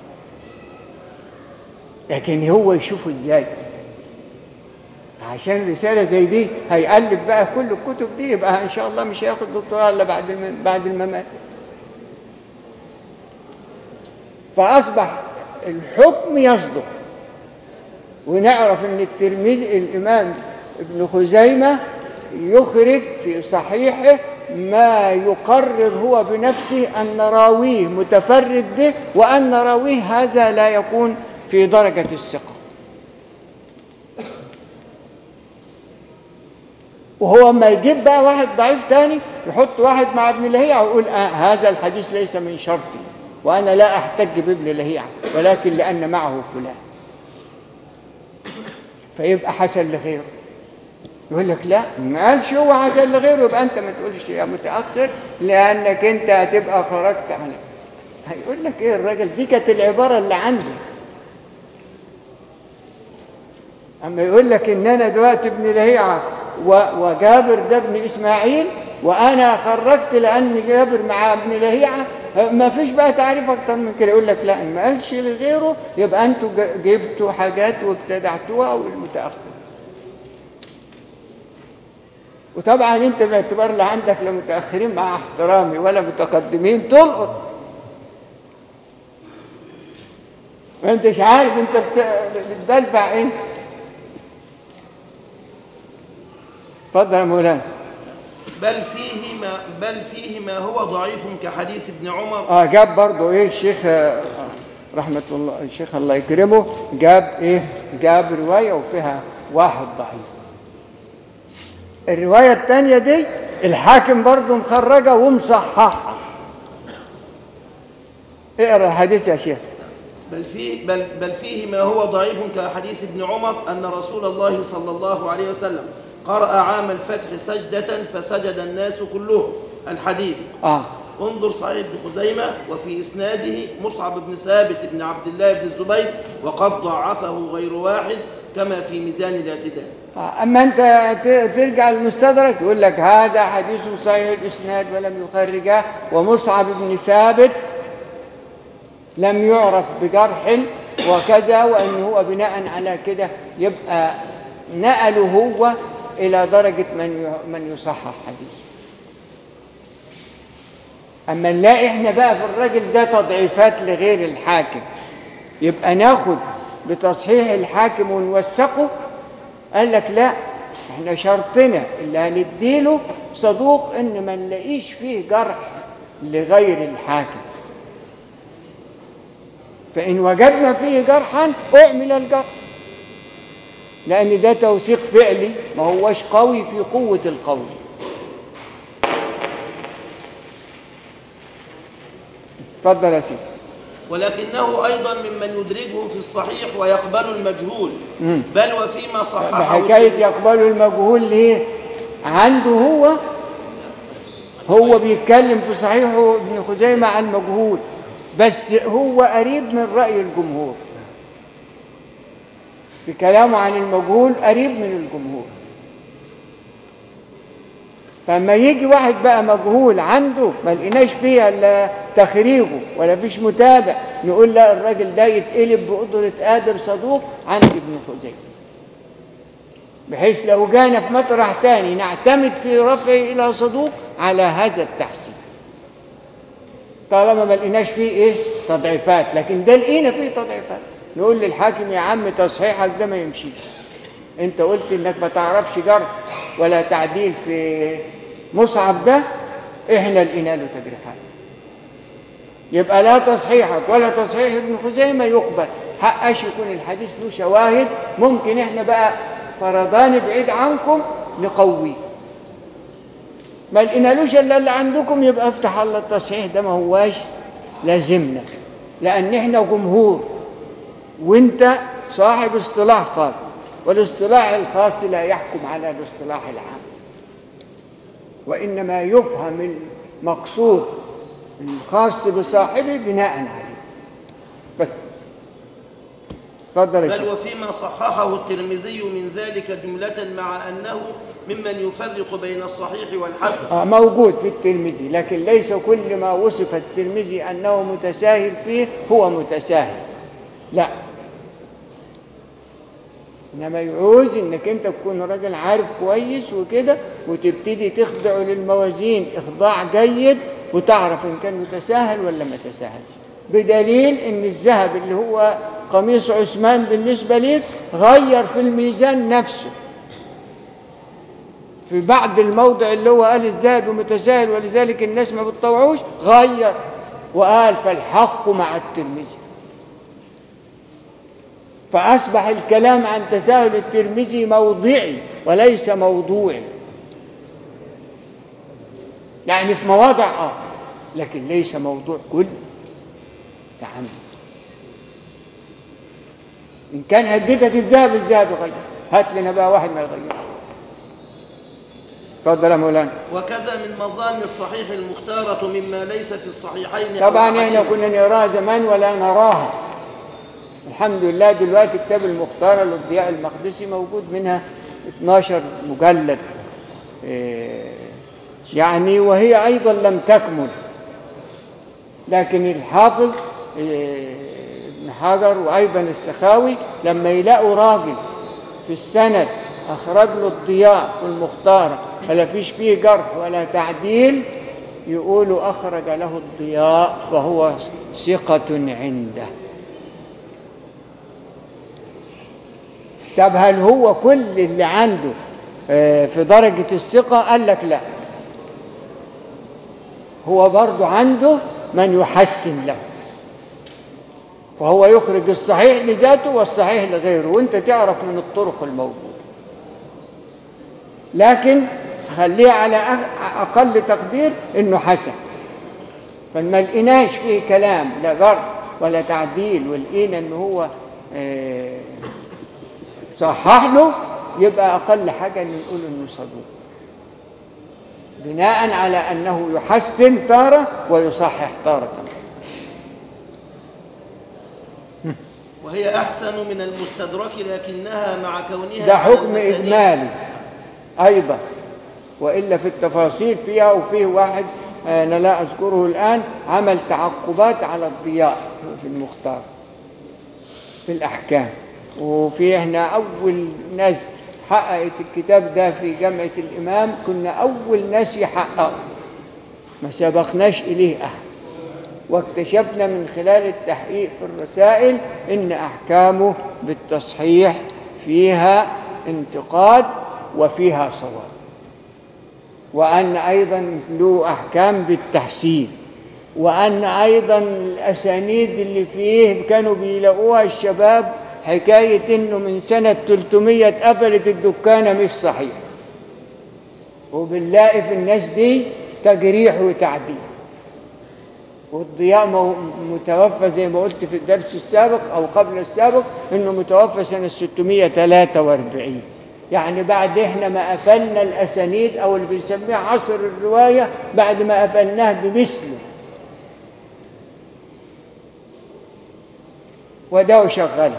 لكن هو يشوفه ازاي عشان رسالة زي دي هيألف بقى كل الكتب دي يبقى إن شاء الله مش هياخد دكتوراه إلا بعد الم... بعد الممات فأصبح الحكم يصدق ونعرف ان الترمذي الامام ابن خزيمه يخرج في صحيحه ما يقرر هو بنفسه ان راويه متفرد به وان راويه هذا لا يكون في درجه الثقه وهو ما يجيب بقى واحد ضعيف تاني يحط واحد مع ابن لهيعة ويقول آه هذا الحديث ليس من شرطي وأنا لا أحتج بابن لهيعة ولكن لأن معه فلان فيبقى حسن لغيره يقول لك لا ما قالش هو حسن لغيره يبقى أنت ما تقولش يا متأخر لأنك أنت هتبقى خرجت عن هيقول لك إيه الراجل دي كانت العبارة اللي عنده أما يقول لك إن أنا دلوقتي ابن لهيعة وجابر ده ابن إسماعيل وأنا خرجت لأن جابر مع ابن لهيعة ما فيش بقى تعريف أكتر من كده يقول لك لا ما قالش لغيره يبقى أنتوا جبتوا حاجات وابتدعتوها والمتأخر وطبعا أنت باعتبار لا عندك لا متأخرين مع احترامي ولا متقدمين تلقط ما انتش عارف انت بتدلفع ايه اتفضل يا مولانا بل فيه ما بل فيه ما هو ضعيف كحديث ابن عمر اه جاب برضه ايه الشيخ آه، رحمة الله الشيخ الله يكرمه جاب ايه جاب رواية وفيها واحد ضعيف الرواية الثانية دي الحاكم برضه مخرجة ومصححة اقرا الحديث يا شيخ بل فيه بل بل فيه ما هو ضعيف كحديث ابن عمر أن رسول الله صلى الله عليه وسلم قرأ عام الفتح سجدة فسجد الناس كلهم الحديث اه انظر صحيح ابن خزيمة وفي إسناده مصعب بن ثابت بن عبد الله بن الزبير وقد ضعفه غير واحد كما في ميزان الاعتدال آه، اما انت ت- ترجع للمستدرك يقول لك هذا حديث صحيح الاسناد ولم يخرجه ومصعب بن ثابت لم يعرف بجرح وكذا وان هو بناء على كده يبقى نقله هو الى درجه من ي- من يصحح حديث اما نلاقي احنا بقى في الراجل ده تضعيفات لغير الحاكم يبقى ناخد بتصحيح الحاكم ونوثقه قال لك لا احنا شرطنا اللي هنديله صدوق ان ما نلاقيش فيه جرح لغير الحاكم فإن وجدنا فيه جرحا أعمل الجرح لأن ده توثيق فعلي ما هوش قوي في قوة القول اتفضل يا سيدي ولكنه أيضا ممن يدرجه في الصحيح ويقبل المجهول مم. بل وفيما صححه بحكاية يقبل المجهول ليه عنده هو هو بيتكلم في صحيحه ابن خزيمة عن مجهول بس هو قريب من رأي الجمهور في كلامه عن المجهول قريب من الجمهور فلما يجي واحد بقى مجهول عنده ما لقيناش فيها الا تخريجه ولا فيش متابع نقول لا الراجل ده يتقلب بقدرة قادر صدوق عن ابن خزيمة بحيث لو جانا في مطرح تاني نعتمد في رفعه إلى صدوق على هذا التحسين طالما ما لقيناش فيه ايه تضعيفات لكن ده لقينا فيه تضعيفات نقول للحاكم يا عم تصحيحك ده ما يمشيش انت قلت انك ما تعرفش جرح ولا تعديل في مصعب ده احنا لقينا له تجريحات يبقى لا تصحيحك ولا تصحيح ابن خزيمة يقبل حقش يكون الحديث له شواهد ممكن احنا بقى فرضان بعيد عنكم نقويه ما لقينالوش الا اللي عندكم يبقى افتح الله التصحيح ده ما هواش لازمنا لان احنا جمهور وانت صاحب اصطلاح خاص والاصطلاح الخاص لا يحكم على الاصطلاح العام وانما يفهم المقصود الخاص بصاحبه بناء عليه بس اتفضل يا بل شيخ وفيما صححه الترمذي من ذلك جملة مع أنه ممن يفرق بين الصحيح والحسن آه، موجود في الترمذي لكن ليس كل ما وصف الترمذي أنه متساهل فيه هو متساهل لا إنما يعوز إنك أنت تكون راجل عارف كويس وكده وتبتدي تخضع للموازين إخضاع جيد وتعرف إن كان متساهل ولا ما تساهلش بدليل إن الذهب اللي هو قميص عثمان بالنسبة ليك غير في الميزان نفسه في بعض الموضع اللي هو قال الذهب متساهل ولذلك الناس ما بتطوعوش غير وقال فالحق مع الترمذي فأصبح الكلام عن تساهل الترمذي موضعي وليس موضوعي يعني في مواضع اه لكن ليس موضوع كل تعمد إن كان هددت الذهب الذهب غير هات لنا بقى واحد ما يغير اتفضل يا مولانا وكذا من مظان الصحيح المختارة مما ليس في الصحيحين طبعا أو احنا أحدهما. كنا نقراها زمان ولا نراها الحمد لله دلوقتي كتاب المختار للضياء المقدسي موجود منها 12 مجلد إيه، يعني وهي ايضا لم تكمل لكن الحافظ إيه، ابن حجر وايضا السخاوي لما يلاقوا راجل في السند اخرج له الضياء في المختار ولا فيش فيه جرح ولا تعديل يقولوا اخرج له الضياء فهو ثقة عنده طب هل هو كل اللي عنده آه، في درجة الثقة قال لك لا هو برضو عنده من يحسن له فهو يخرج الصحيح لذاته والصحيح لغيره وانت تعرف من الطرق الموجودة لكن خليه على أق- أقل تقدير إنه حسن فما لقيناش فيه كلام لا جرح ولا تعديل ولقينا إن هو آه، صحح له يبقى أقل حاجة إن نقول إنه صدوق بناء على أنه يحسن تارة ويصحح تارة وهي أحسن من المستدرك لكنها مع كونها ده على حكم المسانيد إجمالي أيضا وإلا في التفاصيل فيها وفيه واحد آه، أنا لا أذكره الآن عمل تعقبات على الضياء في المختار في الأحكام وفي احنا أول ناس حققت الكتاب ده في جامعة الإمام كنا أول ناس يحققوا ما سبقناش إليه أحد واكتشفنا من خلال التحقيق في الرسائل ان احكامه بالتصحيح فيها انتقاد وفيها صواب وان ايضا له احكام بالتحسين وان ايضا الاسانيد اللي فيه كانوا بيلاقوها الشباب حكايه انه من سنه 300 اتقفلت الدكانه مش صحيح وبنلاقي في الناس دي تجريح وتعديل والضياء مو- متوفى زي ما قلت في الدرس السابق أو قبل السابق إنه متوفى سنة 643 يعني بعد إحنا ما قفلنا الأسانيد أو اللي بنسميه عصر الرواية بعد ما قفلناه بمثله وده وشغلها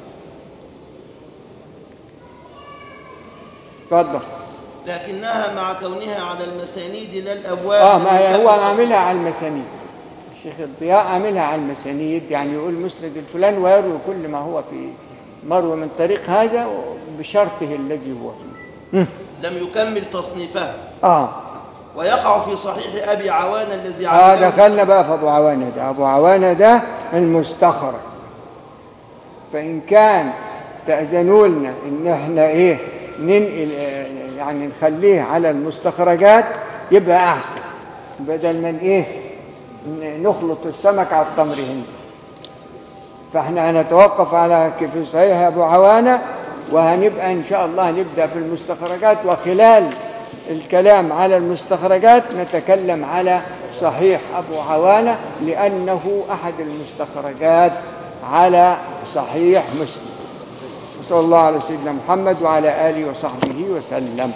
اتفضل لكنها مع كونها على المسانيد لا الأبواب اه ما هي هو المكملة. عاملها على المسانيد الشيخ الضياء عاملها على المسانيد يعني يقول مسند الفلان ويروي كل ما هو في مروي من طريق هذا بشرطه الذي هو فيه مم. لم يكمل تصنيفها اه ويقع في صحيح أبي عوان الذي اه عمله دخلنا بقى في ابو عوانه ده ابو عوانه ده المستخرج فان كان تاذنوا لنا ان احنا ايه ننقل آه، يعني نخليه على المستخرجات يبقى احسن بدل من ايه ن- نخلط السمك على التمر هندي فاحنا هنتوقف على كيف صحيح ابو عوانه وهنبقى ان شاء الله نبدا في المستخرجات وخلال الكلام على المستخرجات نتكلم على صحيح ابو عوانه لانه احد المستخرجات على صحيح مسلم صلى الله على سيدنا محمد وعلى اله وصحبه وسلم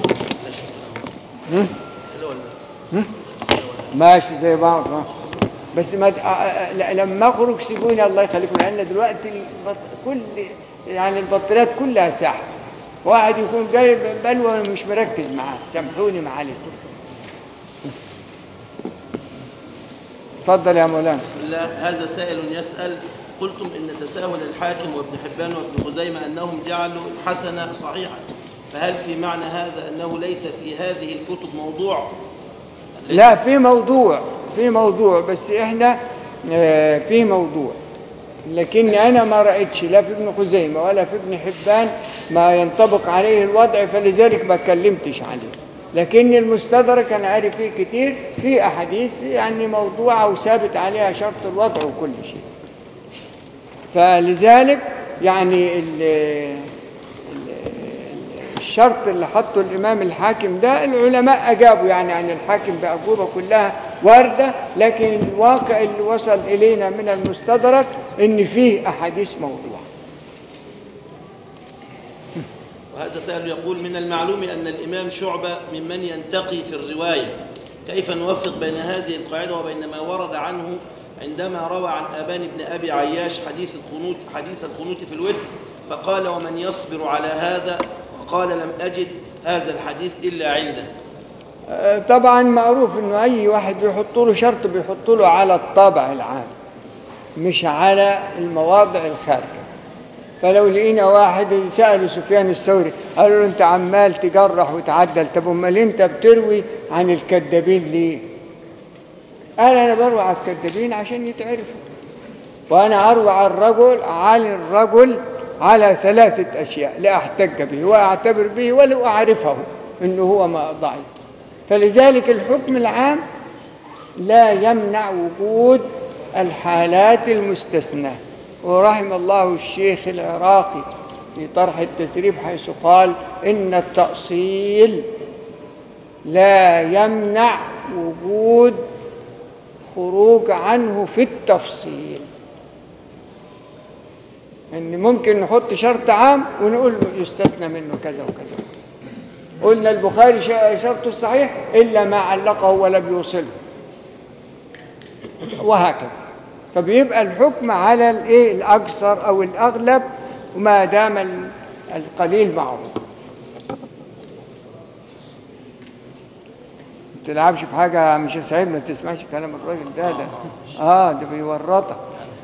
هم؟ هم؟ ماشي زي بعض ها. بس ما د- آه، آه، لا- لما اخرج سيبوني الله يخليكم لان دلوقتي البط... كل يعني البطاريات كلها سحب واحد يكون جايب بلوى وأنا مش مركز معاه سامحوني معلش اتفضل يا مولانا بسم الله هذا سائل يسأل قلتم إن تساهل الحاكم وابن حبان وابن خزيمة أنهم جعلوا الحسن صحيحا فهل في معنى هذا أنه ليس في هذه الكتب موضوع لا في موضوع في موضوع بس احنا آه، في موضوع لكن انا ما رايتش لا في ابن خزيمه ولا في ابن حبان ما ينطبق عليه الوضع فلذلك ما كلمتش عليه لكن المستدرك انا عارف فيه كتير في احاديث يعني موضوعه وثابت عليها شرط الوضع وكل شيء فلذلك يعني ال ال- الشرط اللي حطه الإمام الحاكم ده العلماء أجابوا يعني عن الحاكم بأجوبة كلها واردة لكن الواقع اللي وصل إلينا من المستدرك إن فيه أحاديث موضوع وهذا سائل يقول من المعلوم أن الإمام شعبة ممن ينتقي في الرواية كيف نوفق بين هذه القاعدة وبين ما ورد عنه عندما روى عن أبان بن أبي عياش حديث القنوت حديث القنوت في الوتر فقال ومن يصبر على هذا وقال لم أجد هذا الحديث إلا عنده آه، طبعا معروف إنه أي واحد بيحط له شرط بيحط له على الطابع العام مش على المواضع الخارجة فلو لقينا واحد سأله سفيان الثوري قالوا له أنت عمال تجرح وتعدل طب أمال أنت بتروي عن الكذابين ليه؟ قال أنا بروي على الكذابين عشان يتعرفوا وأنا أروي على الرجل على الرجل على ثلاثة أشياء لا أحتج به وأعتبر به ولو أعرفه إنه هو ما ضعيف فلذلك الحكم العام لا يمنع وجود الحالات المستثناة ورحم الله الشيخ العراقي في طرح التثريب حيث قال إن التأصيل لا يمنع وجود خروج عنه في التفصيل ان ممكن نحط شرط عام ونقول له يستثنى منه كذا وكذا قلنا البخاري ش- شرطه الصحيح الا ما علقه ولم يوصله وهكذا فبيبقى الحكم على الايه الاكثر او الاغلب وما دام ال- القليل معروف ما تلعبش في حاجه مش سعيد ما تسمعش كلام الراجل ده ده اه ده بيورطك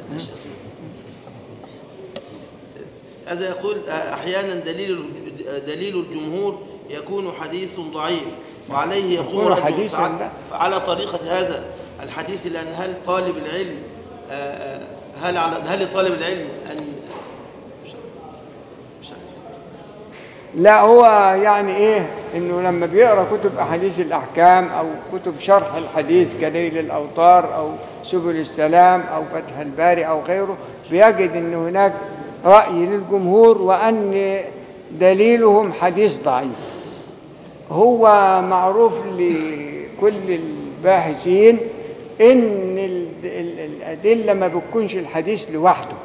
هذا يقول أحيانا دليل دليل الجمهور يكون حديث ضعيف وعليه يقوم يكون رجل حديثاً فعل- لا. فعلى طريقة هذا الحديث لأن هل طالب العلم آه، آه، هل على هل لطالب العلم أن مش مش عارف. لا هو يعني ايه انه لما بيقرا كتب احاديث الاحكام او كتب شرح الحديث كنيل الاوطار او سبل السلام او فتح الباري او غيره بيجد ان هناك راي للجمهور وان دليلهم حديث ضعيف هو معروف لكل الباحثين ان ال- ال- الادله ما بتكونش الحديث لوحده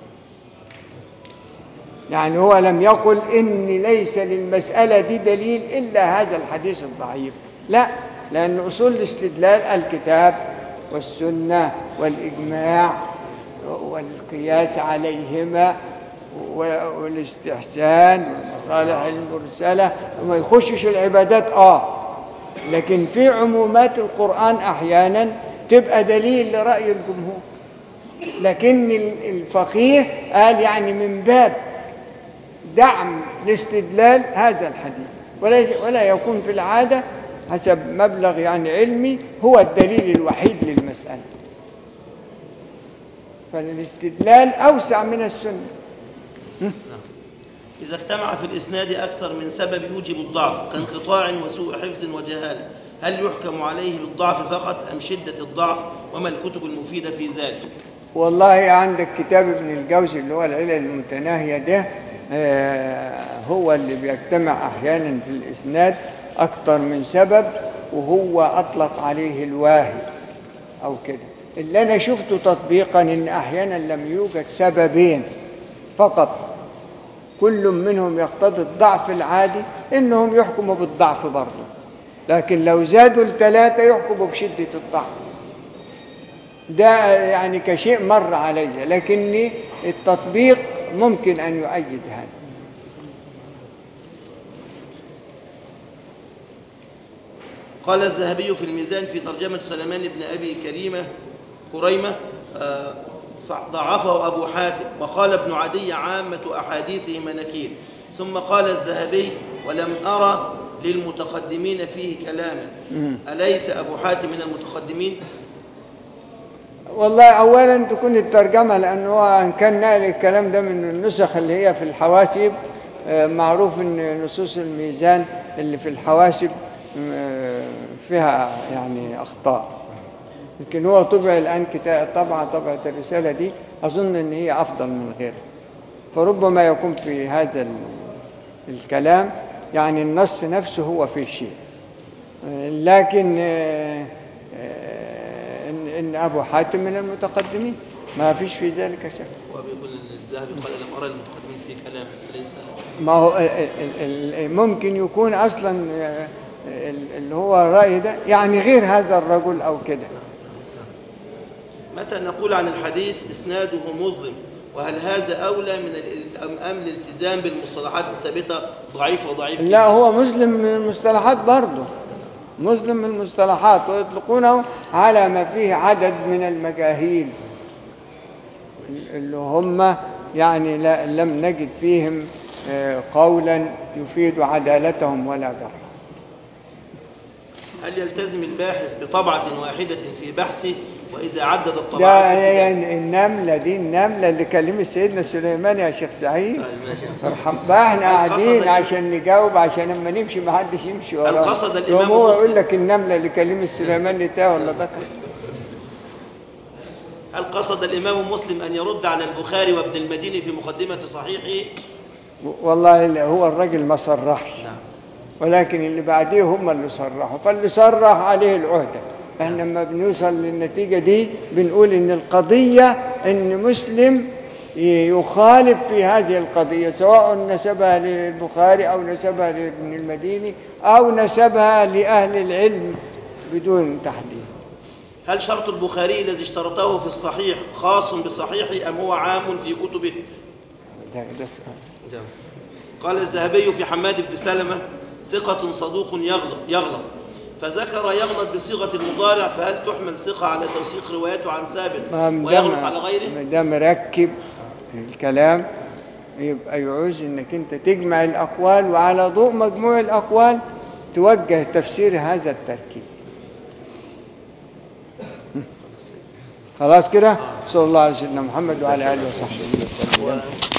يعني هو لم يقل إن ليس للمسألة دي دليل إلا هذا الحديث الضعيف لا لأن أصول الاستدلال الكتاب والسنة والإجماع والقياس عليهما والاستحسان والمصالح المرسلة وما يخشش العبادات آه لكن في عمومات القرآن أحيانا تبقى دليل لرأي الجمهور لكن الفقيه قال يعني من باب دعم لاستدلال هذا الحديث ولا ولا يكون في العادة حسب مبلغ يعني علمي هو الدليل الوحيد للمسألة فالاستدلال أوسع من السنة إذا اجتمع في الإسناد أكثر من سبب يوجب الضعف كانقطاع وسوء حفظ وجهالة هل يحكم عليه بالضعف فقط أم شدة الضعف وما الكتب المفيدة في ذلك والله عندك كتاب ابن الجوزي اللي هو العلل المتناهية ده آه، هو اللي بيجتمع أحيانا في الإسناد أكثر من سبب وهو أطلق عليه الواهي أو كده اللي أنا شفته تطبيقا إن أحيانا لم يوجد سببين فقط كل منهم يقتضي الضعف العادي إنهم يحكموا بالضعف برضه لكن لو زادوا الثلاثة يحكموا بشدة الضعف ده يعني كشيء مر علي لكن التطبيق ممكن أن يؤيد هذا قال الذهبي في الميزان في ترجمة سليمان بن أبي كريمة كريمة آه، ضعفه أبو حاتم وقال ابن عدي عامة أحاديثه مناكير ثم قال الذهبي ولم أرى للمتقدمين فيه كلاما أليس أبو حاتم من المتقدمين والله اولا تكون الترجمه لانه هو ان كان نقل الكلام ده من النسخ اللي هي في الحواسب آه، معروف ان نصوص الميزان اللي في الحواسب آه، فيها يعني اخطاء لكن هو طبع الان كتاب طبعا طبعه الرساله دي اظن ان هي افضل من غيرها فربما يكون في هذا ال- الكلام يعني النص نفسه هو فيه شيء آه، لكن آه، آه، إن, إن أبو حاتم من المتقدمين ما فيش في ذلك شك وبيقول الذهبي قال لم أرى للمتقدمين فيه كلاما أليس ما هو ال- ال- ال- ممكن يكون أصلا آه، ال- اللي هو الرأي ده يعني غير هذا الرجل أو كده متى نقول عن الحديث إسناده مظلم وهل هذا أولى من ال- أم أم الالتزام بالمصطلحات الثابتة ضعيف وضعيف لا هو مسلم من المصطلحات برضه مسلم من المصطلحات ويطلقونه على ما فيه عدد من المجاهيل اللي هم يعني لا لم نجد فيهم آه، قولا يفيد عدالتهم ولا ضعف هل يلتزم الباحث بطبعة واحدة في بحثه وإذا عدد ده الطبعات يعني النملة دي النملة اللي كلمت سيدنا سليمان يا شيخ سعيد طيب ماشي. فرحم بقى احنا القصد قاعدين ال- عشان نجاوب عشان لما نمشي ما حدش يمشي ورانا القصد الإمام يقوم هو مسلم. يقول لك النملة اللي كلمت سليمان دي تا ولا ده قصد؟ هل قصد الإمام مسلم أن يرد على البخاري وابن المديني في مقدمة صحيحه والله اللي هو الراجل ما صرحش نعم ولكن اللي بعديه هم اللي صرحوا فاللي صرح عليه العهدة احنا لما بنوصل للنتيجة دي بنقول ان القضية ان مسلم يخالف في هذه القضية سواء نسبها للبخاري او نسبها لابن المديني او نسبها لأهل العلم بدون تحديد هل شرط البخاري الذي اشترطه في الصحيح خاص بصحيحه أم هو عام في كتبه ده ده سؤال. قال الذهبي في حماد بن سلمة ثقة صدوق يغلط يغلط فذكر يغلط بصيغة المضارع فهل تحمل ثقة على توثيق روايته عن ثابت ما دام- ويغلط على غيره ما دام مركب الكلام يبقى يعوز انك انت تجمع الاقوال وعلى ضوء مجموع الاقوال توجه تفسير هذا التركيب خلاص كده صلى الله على سيدنا محمد وعلى اله وصحبه وسلم